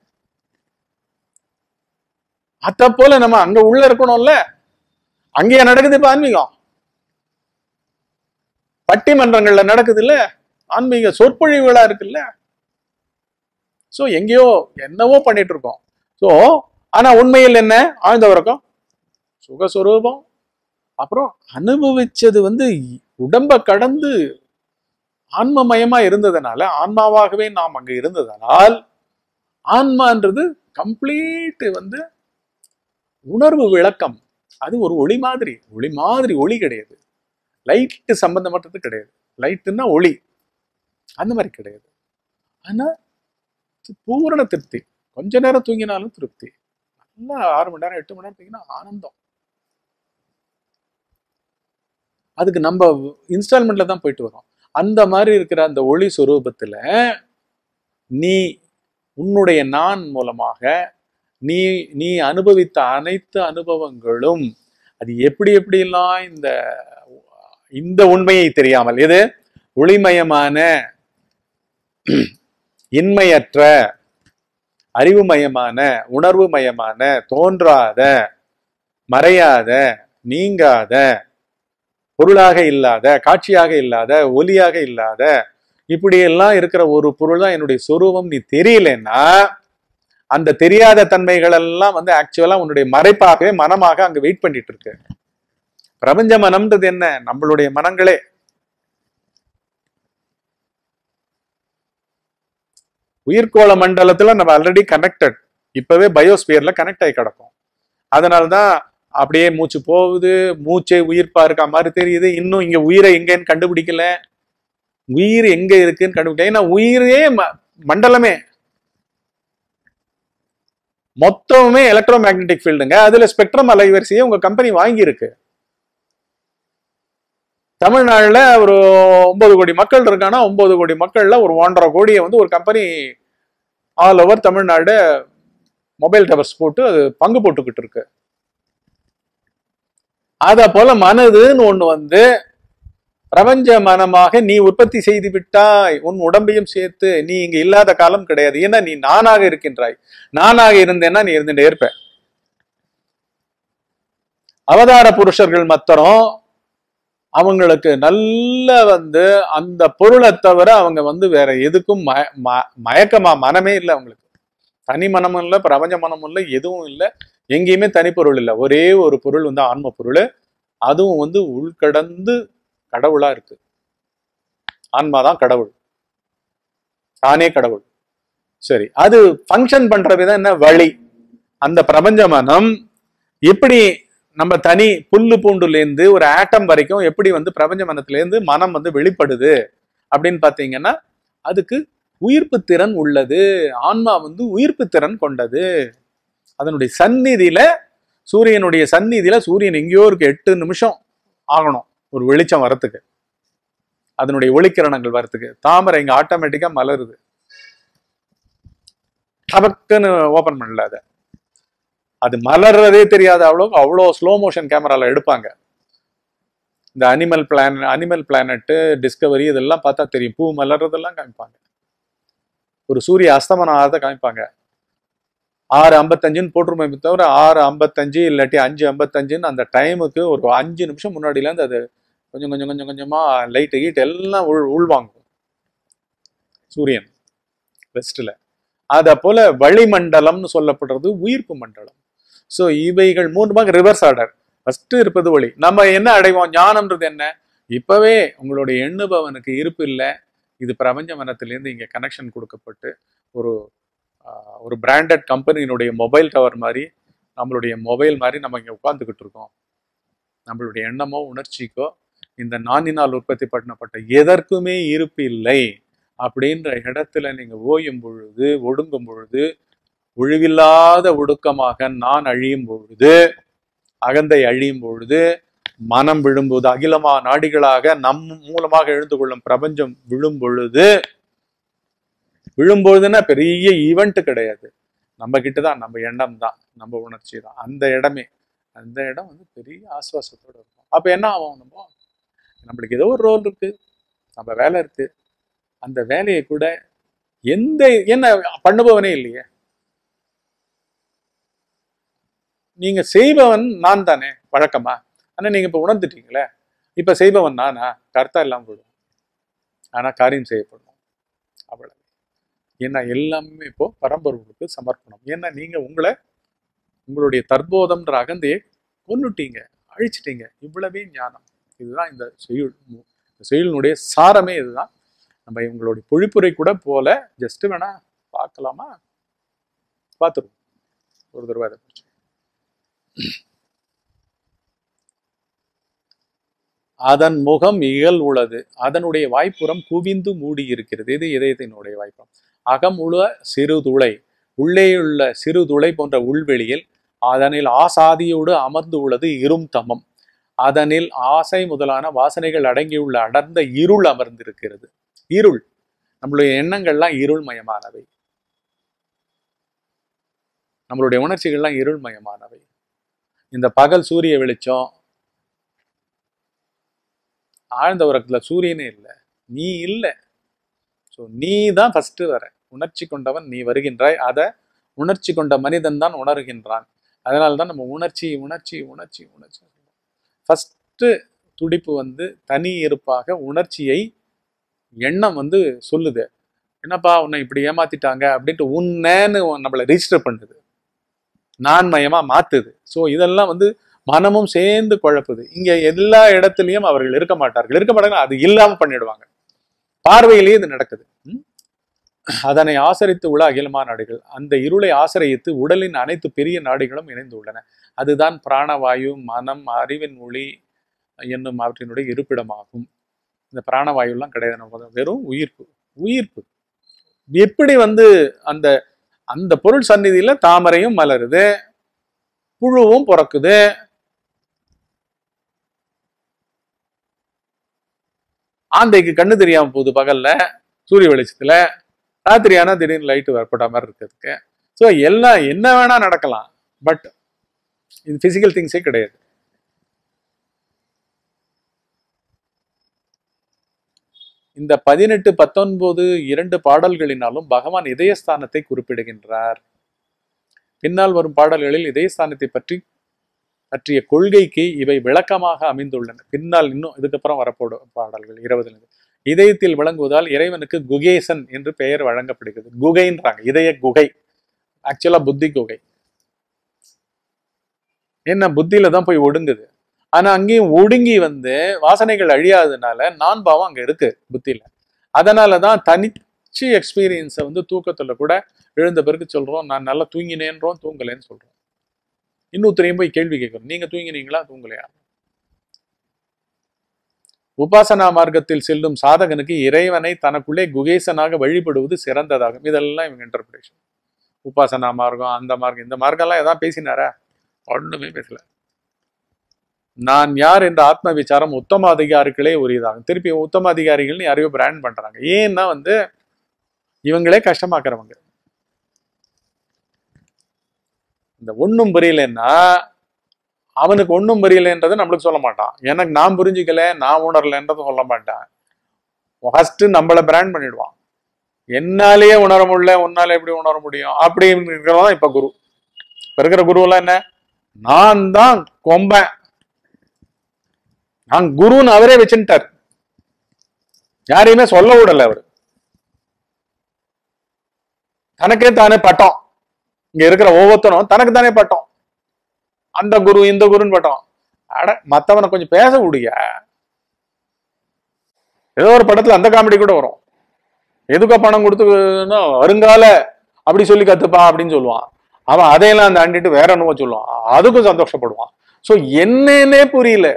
அத போல நம்ம அங்க உள்ள இருக்கணும்ல அங்கேயே நடக்குது இப்ப ஆன்மீகம் பட்டிமன்றங்கள்ல நடக்குது இல்ல ஆன்மீக சொற்பொழிவுகளா இருக்குல்ல சோ எங்கேயோ என்னவோ பண்ணிட்டு இருக்கோம் சோ ஆனா உண்மையில் என்ன ஆழ்ந்த உறக்கம் சுகஸ்வரூபம் அப்புறம் அனுபவிச்சது வந்து உடம்ப கடந்து ஆன்மமயமா இருந்ததுனால ஆன்மாவாகவே நாம் அங்க இருந்ததனால் ஆன்மான்றது கம்ப்ளீட் வந்து உணர்வு விளக்கம் அது ஒரு ஒளி மாதிரி ஒளி மாதிரி ஒளி கிடையாது லைட்டு சம்பந்தப்பட்டது கிடையாது லைட்டுன்னா ஒளி அந்த மாதிரி கிடையாது ஆனா தி- பூரண திருப்தி கொஞ்ச நேரம் தூங்கினாலும் திருப்தி நல்லா ஆறு மணி நேரம் எட்டு மணி நேரம் தூங்கினா ஆனந்தம் அதுக்கு நம்ம இன்ஸ்டால்மெண்ட்ல தான் போயிட்டு வரோம் அந்த மாதிரி இருக்கிற அந்த ஒளி சுரூபத்துல நீ உன்னுடைய நான் மூலமாக நீ நீ அனுபவித்த அனைத்து அனுபவங்களும் அது எப்படி எப்படியெல்லாம் இந்த இந்த உண்மையை தெரியாமல் எது ஒளிமயமான இன்மையற்ற அறிவுமயமான உணர்வுமயமான தோன்றாத மறையாத நீங்காத பொருளாக இல்லாத காட்சியாக இல்லாத ஒலியாக இல்லாத இப்படியெல்லாம் இருக்கிற ஒரு பொருள் தான் என்னுடைய சொரூபம் நீ தெரியலன்னா அந்த தெரியாத தன்மைகள் எல்லாம் வந்து ஆக்சுவலா உன்னுடைய மறைப்பாகவே மனமாக அங்க வெயிட் பண்ணிட்டு இருக்கு பிரபஞ்ச மனம்ன்றது என்ன நம்மளுடைய மனங்களே உயிர்கோள மண்டலத்துல நம்ம ஆல்ரெடி கனெக்டட் இப்பவே பயோஸ்பியர்ல கனெக்ட் ஆகி கிடக்கும் அதனாலதான் அப்படியே மூச்சு போகுது மூச்சே உயிர்ப்பா இருக்க மாதிரி தெரியுது இன்னும் இங்க உயிரை எங்கன்னு கண்டுபிடிக்கல உயிர் எங்க இருக்குன்னு கண்டுபிடிக்கல ஏன்னா உயிரே ம- மண்டலமே மொத்தமே எலக்ட்ரோ மேக்னெட்டிக் ஃபீல்டுங்க அதுல ஸ்பெக்ட்ரம் அலைவரிசையை உங்க கம்பெனி வாங்கியிருக்கு தமிழ்நாடுல ஒரு ஒன்பது கோடி மக்கள் இருக்கானா ஒன்பது கோடி மக்கள்ல ஒரு ஒன்றரை கோடியை வந்து ஒரு company all over Tamil Nadu mobile towers போட்டு அது பங்கு போட்டுக்கிட்டு இருக்கு அத போல மனதுன்னு ஒண்ணு வந்து பிரபஞ்ச மனமாக நீ உற்பத்தி செய்து விட்டாய் உன் உடம்பையும் சேர்த்து நீ இங்க இல்லாத காலம் கிடையாது ஏன்னா நீ நானாக இருக்கின்றாய் நானாக இருந்தேன்னா நீ இருந்துட்டே இருப்ப அவதார புருஷர்கள் மத்தரம் அவங்களுக்கு நல்ல வந்து அந்த பொருளை தவிர அவங்க வந்து வேற எதுக்கும் மய- ம- மயக்கமா மனமே இல்லை அவங்களுக்கு தனி மனமும் இல்லை பிரபஞ்ச மனமும் இல்லை எதுவும் இல்லை எங்கேயுமே தனிப்பொருள் இல்லை ஒரே ஒரு பொருள் வந்து ஆன்ம பொருள் அதுவும் வந்து உள்கடந்து கடவுளா இருக்கு ஆன்மாதான் கடவுள் தானே கடவுள் சரி அது ஃபங்க்ஷன் பண்ற விதம் என்ன வழி அந்த பிரபஞ்ச மனம் எப்படி நம்ம தனி புல்லு பூண்டுலேருந்து ஒரு ஆட்டம் வரைக்கும் எப்படி வந்து பிரபஞ்ச மனத்திலேருந்து மனம் வந்து வெளிப்படுது அப்படின்னு பார்த்தீங்கன்னா அதுக்கு உயிர்ப்பு திறன் உள்ளது ஆன்மா வந்து உயிர்ப்பு திறன் கொண்டது அதனுடைய சந்நிதியில சூரியனுடைய சந்நிதியில சூரியன் எங்கேயோ இருக்கு எட்டு நிமிஷம் ஆகணும் ஒரு வெளிச்சம் வரத்துக்கு அதனுடைய ஒளிக்கிரணங்கள் வரத்துக்கு தாமரை இங்க ஆட்டோமேட்டிக்கா மலருது டபக்குன்னு ஓபன் பண்ணல அதை அது மலர்றதே தெரியாத அவ்வளோ அவ்வளோ ஸ்லோ மோஷன் கேமரால எடுப்பாங்க இந்த animal plan animal planet discovery இதெல்லாம் பார்த்தா தெரியும் பூ மலர்றதெல்லாம் காமிப்பாங்க ஒரு சூரிய அஸ்தமனம் ஆகிறத காமிப்பாங்க ஆறு ஐம்பத்தஞ்சுன்னு போட்டுருமே தவிர ஆறு ஐம்பத்தஞ்சு இல்லாட்டி அஞ்சு ஐம்பத்தஞ்சுன்னு அந்த டைமுக்கு ஒரு அஞ்சு நிமிஷம் முன்னாடிலேருந்து அது கொஞ்சம் கொஞ்சம் கொஞ்சம் கொஞ்சமா லைட்டு கீட் எல்லாம் உள் உள்வாங்கும் சூரியன் வெஸ்ட்ல அத போல வளிமண்டலம்னு சொல்லப்படுறது உயிர்ப்பு மண்டலம் ஸோ இவைகள் மூன்றுமாக ரிவர்ஸ் ஆர்டர் ஃபர்ஸ்ட் இருப்பது ஒளி நம்ம என்ன அடைவோம் ஞானம்ன்றது என்ன இப்பவே உங்களுடைய எண்ணுபவனுக்கு இருப்பு இல்லை இது பிரபஞ்ச மனத்திலேருந்து இங்க கனெக்ஷன் கொடுக்கப்பட்டு ஒரு ஆஹ், ஒரு பிராண்டட் கம்பெனியினுடைய மொபைல் டவர் மாதிரி நம்மளுடைய மொபைல் மாதிரி நம்ம இங்க உட்கார்ந்துகிட்டு இருக்கோம் நம்மளுடைய எண்ணமோ உணர்ச்சிக்கோ இந்த நானினால் உற்பத்தி பண்ணப்பட்ட எதற்குமே இருப்பு இல்லை அப்படின்ற இடத்துல நீங்க ஓயும் பொழுது ஒடுங்கும் பொழுது ஒழிவில்லாத ஒடுக்கமாக நான் அழியும் பொழுது அகந்தை அழியும் பொழுது மனம் விழும்போது அகிலமா நாடிகளாக நம் மூலமாக எழுந்து கொள்ளும் பிரபஞ்சம் விழும் பொழுது விழும்பொழுதுன்னா பெரிய ஈவெண்ட் கிடையாது நம்ம கிட்ட தான் நம்ம எண்ணம் தான் நம்ம உணர்ச்சி தான் அந்த இடமே அந்த இடம் வந்து பெரிய ஆஸ்வாசத்தோட இருக்கும் அப்ப என்ன ஆகும் நம்ம நம்மளுக்கு ஏதோ ஒரு ரோல் இருக்கு நம்ம வேலை இருக்கு அந்த வேலையை கூட எந்த என்ன பண்ணுபவனே இல்லையே நீங்க செய்பவன் நான் தானே வழக்கமா ஆனா நீங்க இப்ப உணர்ந்துட்டீங்களே இப்ப செய்பவன் நானா கர்த்தா இல்லாம போயிடும் ஆனா காரியம் செய்யப்படும் அவ்வளவு ஏன்னா எல்லாமே இப்போ பரம்பொருளுக்கு சமர்ப்பணம் ஏன்னா நீங்க உங்களை உங்களுடைய தற்போதம்ன்ற அகந்தையை கொன்னுட்டீங்க அழிச்சிட்டீங்க இவ்வளவே ஞானம் இதுதான் இந்த செய்யுள் இந்த செய்யுளினுடைய சாரமே இதுதான் நம்ம இவங்களுடைய பொழிப்புரை கூட போல ஜஸ்ட் வேணா பார்க்கலாமா பார்த்துருவோம் ஒரு தடவை அதை படிச்சு. அதன் முகம் இகல் உளது அதனுடைய வாய்ப்புறம் குவிந்து மூடி இருக்கிறது இது இதயத்தினுடைய வாய்ப்புறம் அகம் உள சிறு துளை உள்ளேயுள்ள சிறு துளை போன்ற உள்வெளியில் அதனில் ஆசாதியோடு அமர்ந்து உள்ளது இரும் தமம் அதனில் ஆசை முதலான வாசனைகள் அடங்கியுள்ள அடர்ந்த இருள் அமர்ந்திருக்கிறது இருள் நம்மளுடைய எண்ணங்கள்லாம் இருள்மயமானவை நம்மளுடைய உணர்ச்சிகள்லாம் இருள்மயமானவை இந்த பகல் சூரிய வெளிச்சம் ஆழ்ந்த உறக்கத்துல சூரியனே இல்லை நீ இல்லை ஸோ நீ தான் ஃபர்ஸ்ட் வர உணர்ச்சி கொண்டவன் நீ வருகின்றாய் அதை உணர்ச்சி கொண்ட மனிதன் தான் உணர்கின்றான் அதனால தான் நம்ம உணர்ச்சி உணர்ச்சி உணர்ச்சி உணர்ச்சி ஃபஸ்ட்டு துடிப்பு வந்து தனி இருப்பாக உணர்ச்சியை எண்ணம் வந்து சொல்லுது என்னப்பா உன்னை இப்படி ஏமாத்திட்டாங்க அப்படின்ட்டு உன்னேன்னு நம்மளை ரிஜிஸ்டர் பண்ணுது நான் மயமா மாத்துது ஸோ இதெல்லாம் வந்து மனமும் சேர்ந்து குழப்புது இங்க எல்லா இடத்துலயும் அவர்கள் இருக்க மாட்டார்கள் இருக்க மாட்டாங்க அது இல்லாம பண்ணிடுவாங்க பார்வையிலேயே இது நடக்குது ம்? அதனை ஆசரித்து உள்ள அகிலமா நாடுகள் அந்த இருளை ஆசிரியத்து உடலின் அனைத்து பெரிய நாடுகளும் இணைந்துள்ளன அதுதான் பிராணவாயு மனம் அறிவின் ஒளி என்னும் அவற்றினுடைய இருப்பிடமாகும் இந்த பிராணவாயுலாம் கிடையாது நம்ம வெறும் உயிர்ப்பு உயிர்ப்பு எப்படி வந்து அந்த அந்த பொருள் சந்நிதியில தாமரையும் மலருது புழுவும் பிறக்குது ஆந்தைக்கு கண்ணு தெரியாம போகுது பகல்ல சூரிய வெளிச்சத்துல ராத்திரி ஆனா திடீர்னு லைட்டு வரப்பட்ட மாதிரி இருக்கிறதுக்கு ஸோ எல்லாம் என்ன வேணா நடக்கலாம் பட் இது பிசிக்கல் திங்ஸே கிடையாது இந்த பதினெட்டு பத்தொன்பது இரண்டு பாடல்களினாலும் பகவான் இதயஸ்தானத்தை குறிப்பிடுகின்றார் பின்னால் வரும் பாடல்களில் இதயஸ்தானத்தை பற்றி பற்றிய கொள்கைக்கு இவை விளக்கமாக அமைந்துள்ளன பின்னால் இன்னும் இதுக்கப்புறம் வரப்போடும் பாடல்கள் இருபதுல இதயத்தில் விளங்குவதால் இறைவனுக்கு குகேசன் என்று பெயர் வழங்கப்படுகிறது குகைன்றாங்க இதய குகை ஆக்சுவலா புத்தி குகை என்ன புத்தியில தான் போய் ஒடுங்குது ஆனா அங்கேயும் ஒடுங்கி வந்து வாசனைகள் அழியாததுனால நான் பாவம் அங்க இருக்கு புத்தியில அதனாலதான் தனிச்சு எக்ஸ்பீரியன்ஸை வந்து தூக்கத்துல கூட எழுந்த பிறகு சொல்றோம் நான் நல்லா தூங்கினேன்றோம் தூங்கலேன்னு சொல்றோம் இன்னொருத்தரையும் போய் கேள்வி கேட்கணும் நீங்க தூங்கினீங்களா தூங்கலையா உபாசனா மார்க்கத்தில் செல்லும் சாதகனுக்கு இறைவனை தனக்குள்ளே குகேசனாக வழிபடுவது சிறந்ததாகும் இதெல்லாம் இவங்க இன்டர்பிரேஷன் உபாசனா மார்க்கம் அந்த மார்க்கம் இந்த மார்க்கம்லாம் எதாவது பேசினாரா ஒண்ணுமே பேசல நான் யார் என்ற ஆத்ம விசாரம் உத்தம அதிகாரிகளே உரியதாகும் திருப்பி உத்தம அதிகாரிகள்னு யாரையோ பிராண்ட் பண்றாங்க ஏன்னா வந்து இவங்களே கஷ்டமாக்குறவங்க இந்த ஒண்ணும் புரியலன்னா அவனுக்கு ஒண்ணும் புரியலன்றதை நம்மளுக்கு சொல்ல மாட்டான் எனக்கு நான் புரிஞ்சுக்கல நான் உணரலன்றதை சொல்ல மாட்டான் ஃபர்ஸ்ட் நம்மள பிராண்ட் பண்ணிடுவான் என்னாலேயே உணர முடியல உன்னால எப்படி உணர முடியும் அப்படின்னு இருக்கிறவன் இப்ப குரு இப்ப இருக்கிற குருவெல்லாம் என்ன நான் தான் கொம்பன் நான் குருன்னு அவரே வச்சுட்டார் யாரையுமே சொல்ல விடல அவர் தனக்கே தானே பட்டம் இங்க இருக்கிற ஒவ்வொருத்தரும் தனக்கு தானே பட்டம் அந்த குரு இந்த குருன்னு பட்டம் அட மத்தவனை கொஞ்சம் பேச விடுங்க ஏதோ ஒரு படத்துல அந்த காமெடி கூட வரும் எதுக்கா பணம் கொடுத்துன்னா வருங்கால அப்படி சொல்லி கத்துப்பா அப்படின்னு சொல்லுவான் அவன் அதையெல்லாம் தாண்டிட்டு வேற என்னவோ சொல்லுவான் அதுக்கும் சந்தோஷப்படுவான் சோ என்னன்னே புரியல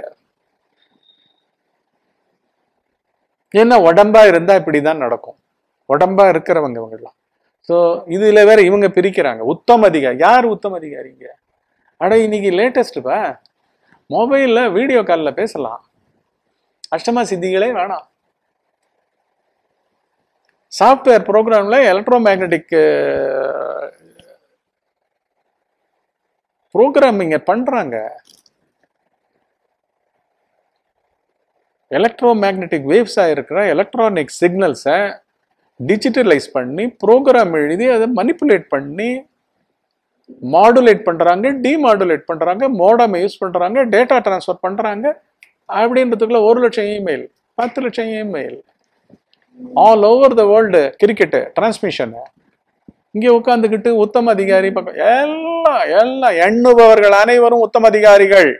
என்ன உடம்பா இருந்தா இப்படிதான் நடக்கும் உடம்பா இருக்கிறவங்க இவங்கெல்லாம் ஸோ இதுல வேற இவங்க பிரிக்கிறாங்க உத்தம அதிகாரி யார் உத்தம அதிகாரிங்க அட இன்னைக்கு லேட்டஸ்ட்பா மொபைல்ல வீடியோ காலில் பேசலாம் அஷ்டமா சித்திகளே வேணாம் சாஃப்ட்வேர் ப்ரோக்ராம்ல எலக்ட்ரோ மேக்னட்டிக் ப்ரோக்ராமிங்க பண்றாங்க எலக்ட்ரோ மேக்னெட்டிக் வேவ்ஸாக இருக்கிற எலக்ட்ரானிக் சிக்னல்ஸை டிஜிட்டலைஸ் பண்ணி ப்ரோக்ராம் எழுதி அதை மனிப்புலேட் பண்ணி மாடுலேட் பண்ணுறாங்க டிமாடுலேட் பண்ணுறாங்க மோடம் யூஸ் பண்ணுறாங்க டேட்டா ட்ரான்ஸ்ஃபர் பண்ணுறாங்க அப்படின்றதுக்குள்ள ஒரு லட்சம் இமெயில் பத்து லட்சம் email all over the world cricket transmission இங்கே உட்காந்துக்கிட்டு உத்தம அதிகாரி பக்கம் எல்லாம் எல்லாம் எண்ணுபவர்கள் அனைவரும் உத்தம அதிகாரிகள்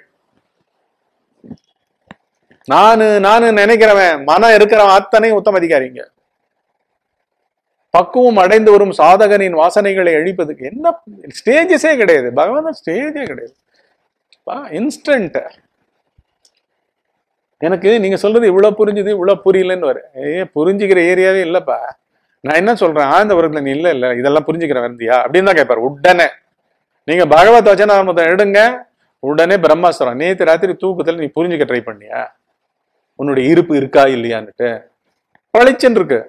நானு நானு நினைக்கிறவன் மனம் இருக்கிறவன் அத்தனை உத்தம அதிகாரிங்க பக்குவம் அடைந்து வரும் சாதகனின் வாசனைகளை அழிப்பதுக்கு என்ன ஸ்டேஜஸே கிடையாது பகவான் ஸ்டேஜே கிடையாது இன்ஸ்டன்ட் எனக்கு நீங்க சொல்றது இவ்வளவு புரிஞ்சுது இவ்வளவு புரியலன்னு வரு ஏ புரிஞ்சுக்கிற ஏரியாவே இல்லப்பா நான் என்ன சொல்றேன் ஆழ்ந்த உலகத்துல நீ இல்ல இல்ல இதெல்லாம் புரிஞ்சுக்கிற வந்தியா அப்படின்னு தான் கேட்பாரு உடனே நீங்க பகவத் வச்சனாமத்தை எடுங்க உடனே பிரம்மாஸ்திரம் நேத்து ராத்திரி தூக்கத்துல நீ புரிஞ்சுக்க ட்ரை பண்ணியா உன்னுடைய இருப்பு இருக்கா இல்லையான்னுட்டு பளிச்சுன்னு இருக்கு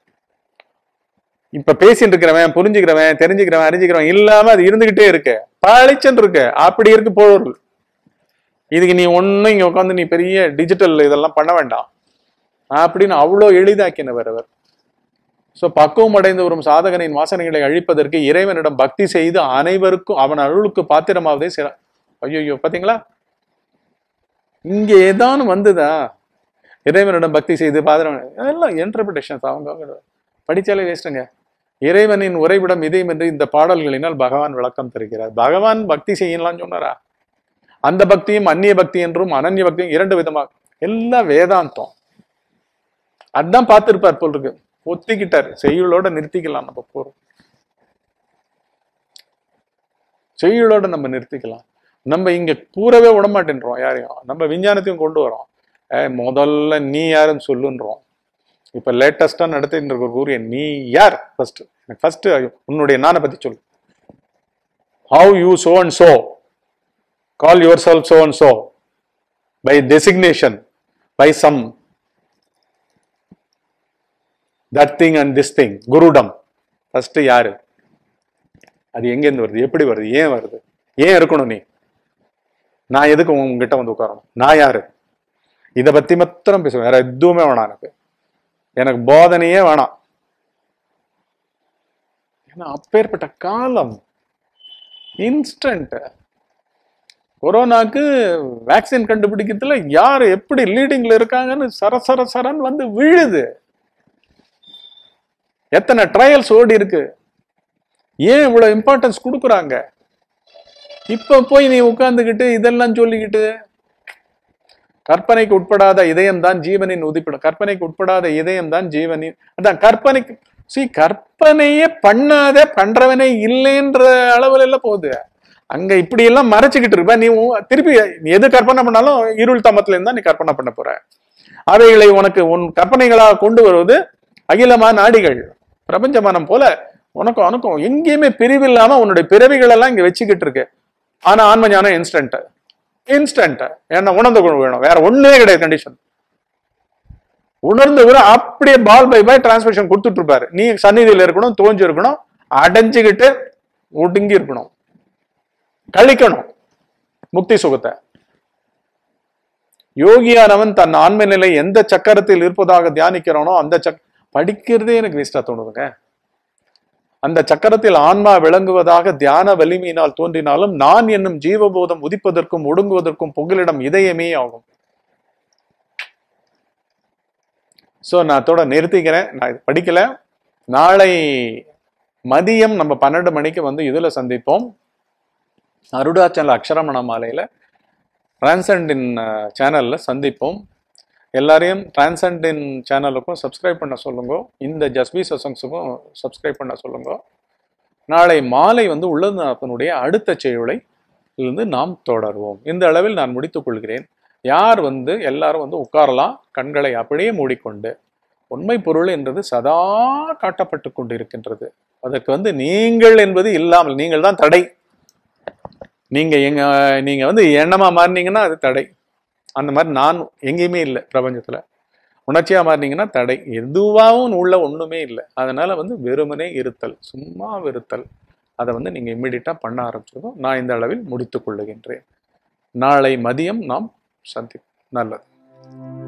இப்ப பேசிட்டு இருக்கிறவன் புரிஞ்சுக்கிறவன் தெரிஞ்சுக்கிறவன் அறிஞ்சுக்கிறவன் இல்லாம அது இருந்துகிட்டே இருக்கு பளிச்சுன்னு இருக்கு அப்படி இருக்கு பொருள் இதுக்கு நீ ஒன்னும் இங்க உட்காந்து நீ பெரிய டிஜிட்டல் இதெல்லாம் பண்ண வேண்டாம் அப்படின்னு அவ்வளோ எளிதாக்கினவர் அவர் ஸோ பக்குவம் அடைந்து வரும் சாதகனின் வாசனைகளை அழிப்பதற்கு இறைவனிடம் பக்தி செய்து அனைவருக்கும் அவன் அருளுக்கு பாத்திரமாவதே சில ஐயோ பாத்தீங்களா இங்க ஏதானும் வந்துதா இறைவனிடம் பக்தி செய்து பாத்திரம் அதெல்லாம் இன்டர்பிரிட்டேஷன்ஸ் அவங்க அவங்க படிச்சாலே வேஸ்ட்டுங்க இறைவனின் உறைவிடம் இதயம் என்று இந்த பாடல்களினால் பகவான் விளக்கம் தருகிறார் பகவான் பக்தி செய்யலாம்னு சொன்னாரா அந்த பக்தியும் அந்நிய பக்தி என்றும் அனன்ய பக்தியும் இரண்டு விதமாக எல்லாம் வேதாந்தம் அதான் பார்த்திருப்பார் போல் இருக்கு ஒத்திக்கிட்டார் செய்யுளோட நிறுத்திக்கலாம் நம்ம போறோம் செய்யுளோட நம்ம நிறுத்திக்கலாம் நம்ம இங்க கூறவே விட மாட்டேன்றோம் யாரையும் நம்ம விஞ்ஞானத்தையும் கொண்டு வரோம் ஏய், முதல்ல நீ யாருன்னு சொல்லுன்றோம் இப்ப லேட்டஸ்டா நடத்திட்டு இருக்க கூறிய நீ யார் ஃபர்ஸ்ட் எனக்கு ஃபர்ஸ்ட் உன்னுடைய நானை பத்தி சொல்லு how you so and so call yourself so and so by designation by some that thing and this thing குருடம் ஃபர்ஸ்ட் யாரு அது எங்கேருந்து வருது எப்படி வருது ஏன் வருது ஏன் இருக்கணும் நீ நான் எதுக்கு உங்ககிட்ட வந்து உட்காரணும் நான் யாரு இதை பத்தி மாத்திரம் பேசுவேன் வேற எதுவுமே வேணாம் எனக்கு எனக்கு போதனையே வேணாம் ஏன்னா அப்பேற்பட்ட காலம் இன்ஸ்டன்ட் கொரோனாக்கு வேக்சின் கண்டுபிடிக்கிறதுல யார் எப்படி லீடிங்ல இருக்காங்கன்னு சர சர சரன்னு வந்து விழுது எத்தனை ட்ரையல்ஸ் ஓடி இருக்கு ஏன் இவ்வளவு இம்பார்ட்டன்ஸ் கொடுக்குறாங்க இப்ப போய் நீ உட்கார்ந்துகிட்டு இதெல்லாம் சொல்லிக்கிட்டு கற்பனைக்கு உட்படாத இதயம் தான் ஜீவனின் உதிப்பிடும் கற்பனைக்கு உட்படாத இதயம் தான் ஜீவனின் அதான் கற்பனைக்கு சி கற்பனையே பண்ணாத பண்றவனே இல்லைன்ற அளவுல எல்லாம் போகுது அங்க இப்படி எல்லாம் மறைச்சுக்கிட்டு இருப்ப நீ உன் திருப்பி நீ எது கற்பனை பண்ணாலும் இருள் தமத்துல இருந்தா நீ கற்பனை பண்ண போற அவைகளை உனக்கு உன் கற்பனைகளாக கொண்டு வருவது அகிலமா நாடிகள் பிரபஞ்சமானம் போல உனக்கும் உனக்கும் எங்கேயுமே பிரிவு இல்லாம உன்னுடைய பிறவிகள் எல்லாம் இங்க வச்சுக்கிட்டு இருக்கு ஆனா ஆன்ம ஞானம் இன்ஸ்டன்ட் இன்ஸ்டன்ட் ஏன்னா உணர்ந்து கொள்ள வேணும் வேற ஒண்ணுமே கிடையாது கண்டிஷன் உணர்ந்து கூட அப்படியே பால் பை பை டிரான்ஸ்மிஷன் கொடுத்துட்டு இருப்பாரு நீ சந்நிதியில இருக்கணும் தோஞ்சு இருக்கணும் அடைஞ்சுக்கிட்டு ஒடுங்கி இருக்கணும் கழிக்கணும் முக்தி சுகத்தை யோகியானவன் தன் ஆன்ம நிலை எந்த சக்கரத்தில் இருப்பதாக தியானிக்கிறானோ அந்த சக் படிக்கிறதே எனக்கு வேஸ்டா தோணுதுங்க அந்த சக்கரத்தில் ஆன்மா விளங்குவதாக தியான வலிமையினால் தோன்றினாலும் நான் என்னும் ஜீவபோதம் உதிப்பதற்கும் ஒடுங்குவதற்கும் புகலிடம் இதயமே ஆகும் சோ நான் அதோட நிறுத்திக்கிறேன் நான் இது படிக்கல நாளை மதியம் நம்ம பன்னெண்டு மணிக்கு வந்து இதுல சந்திப்போம் அருடாச்சல அக்ஷரமண மாலையில டிரான்சண்டின் சேனல்ல சந்திப்போம் எல்லாரையும் டிரான்சண்டின் சேனலுக்கும் சப்ஸ்கிரைப் பண்ண சொல்லுங்க இந்த ஜஸ்பி சசங்ஸுக்கும் சப்ஸ்கிரைப் பண்ண சொல்லுங்க நாளை மாலை வந்து உள்ளதனுடைய அடுத்த செய்யுளை இருந்து நாம் தொடர்வோம் இந்த அளவில் நான் முடித்துக் கொள்கிறேன் யார் வந்து எல்லாரும் வந்து உட்காரலாம் கண்களை அப்படியே மூடிக்கொண்டு உண்மை பொருள் என்றது சதா காட்டப்பட்டு கொண்டிருக்கின்றது அதற்கு வந்து நீங்கள் என்பது இல்லாமல் நீங்கள் தான் தடை நீங்க எங்க நீங்க வந்து எண்ணமா மாறினீங்கன்னா அது தடை அந்த மாதிரி நான் எங்கேயுமே இல்லை பிரபஞ்சத்துல உணர்ச்சியா மாறினீங்கன்னா தடை எதுவாகவும் உள்ள ஒண்ணுமே இல்லை அதனால வந்து வெறுமனே இருத்தல் சும்மா வெறுத்தல் அதை வந்து நீங்க இம்மிடியட்டா பண்ண ஆரம்பிச்சிருக்கோம் நான் இந்த அளவில் முடித்துக் கொள்ளுகின்றேன் நாளை மதியம் நாம் சந்திப்போம் நல்லது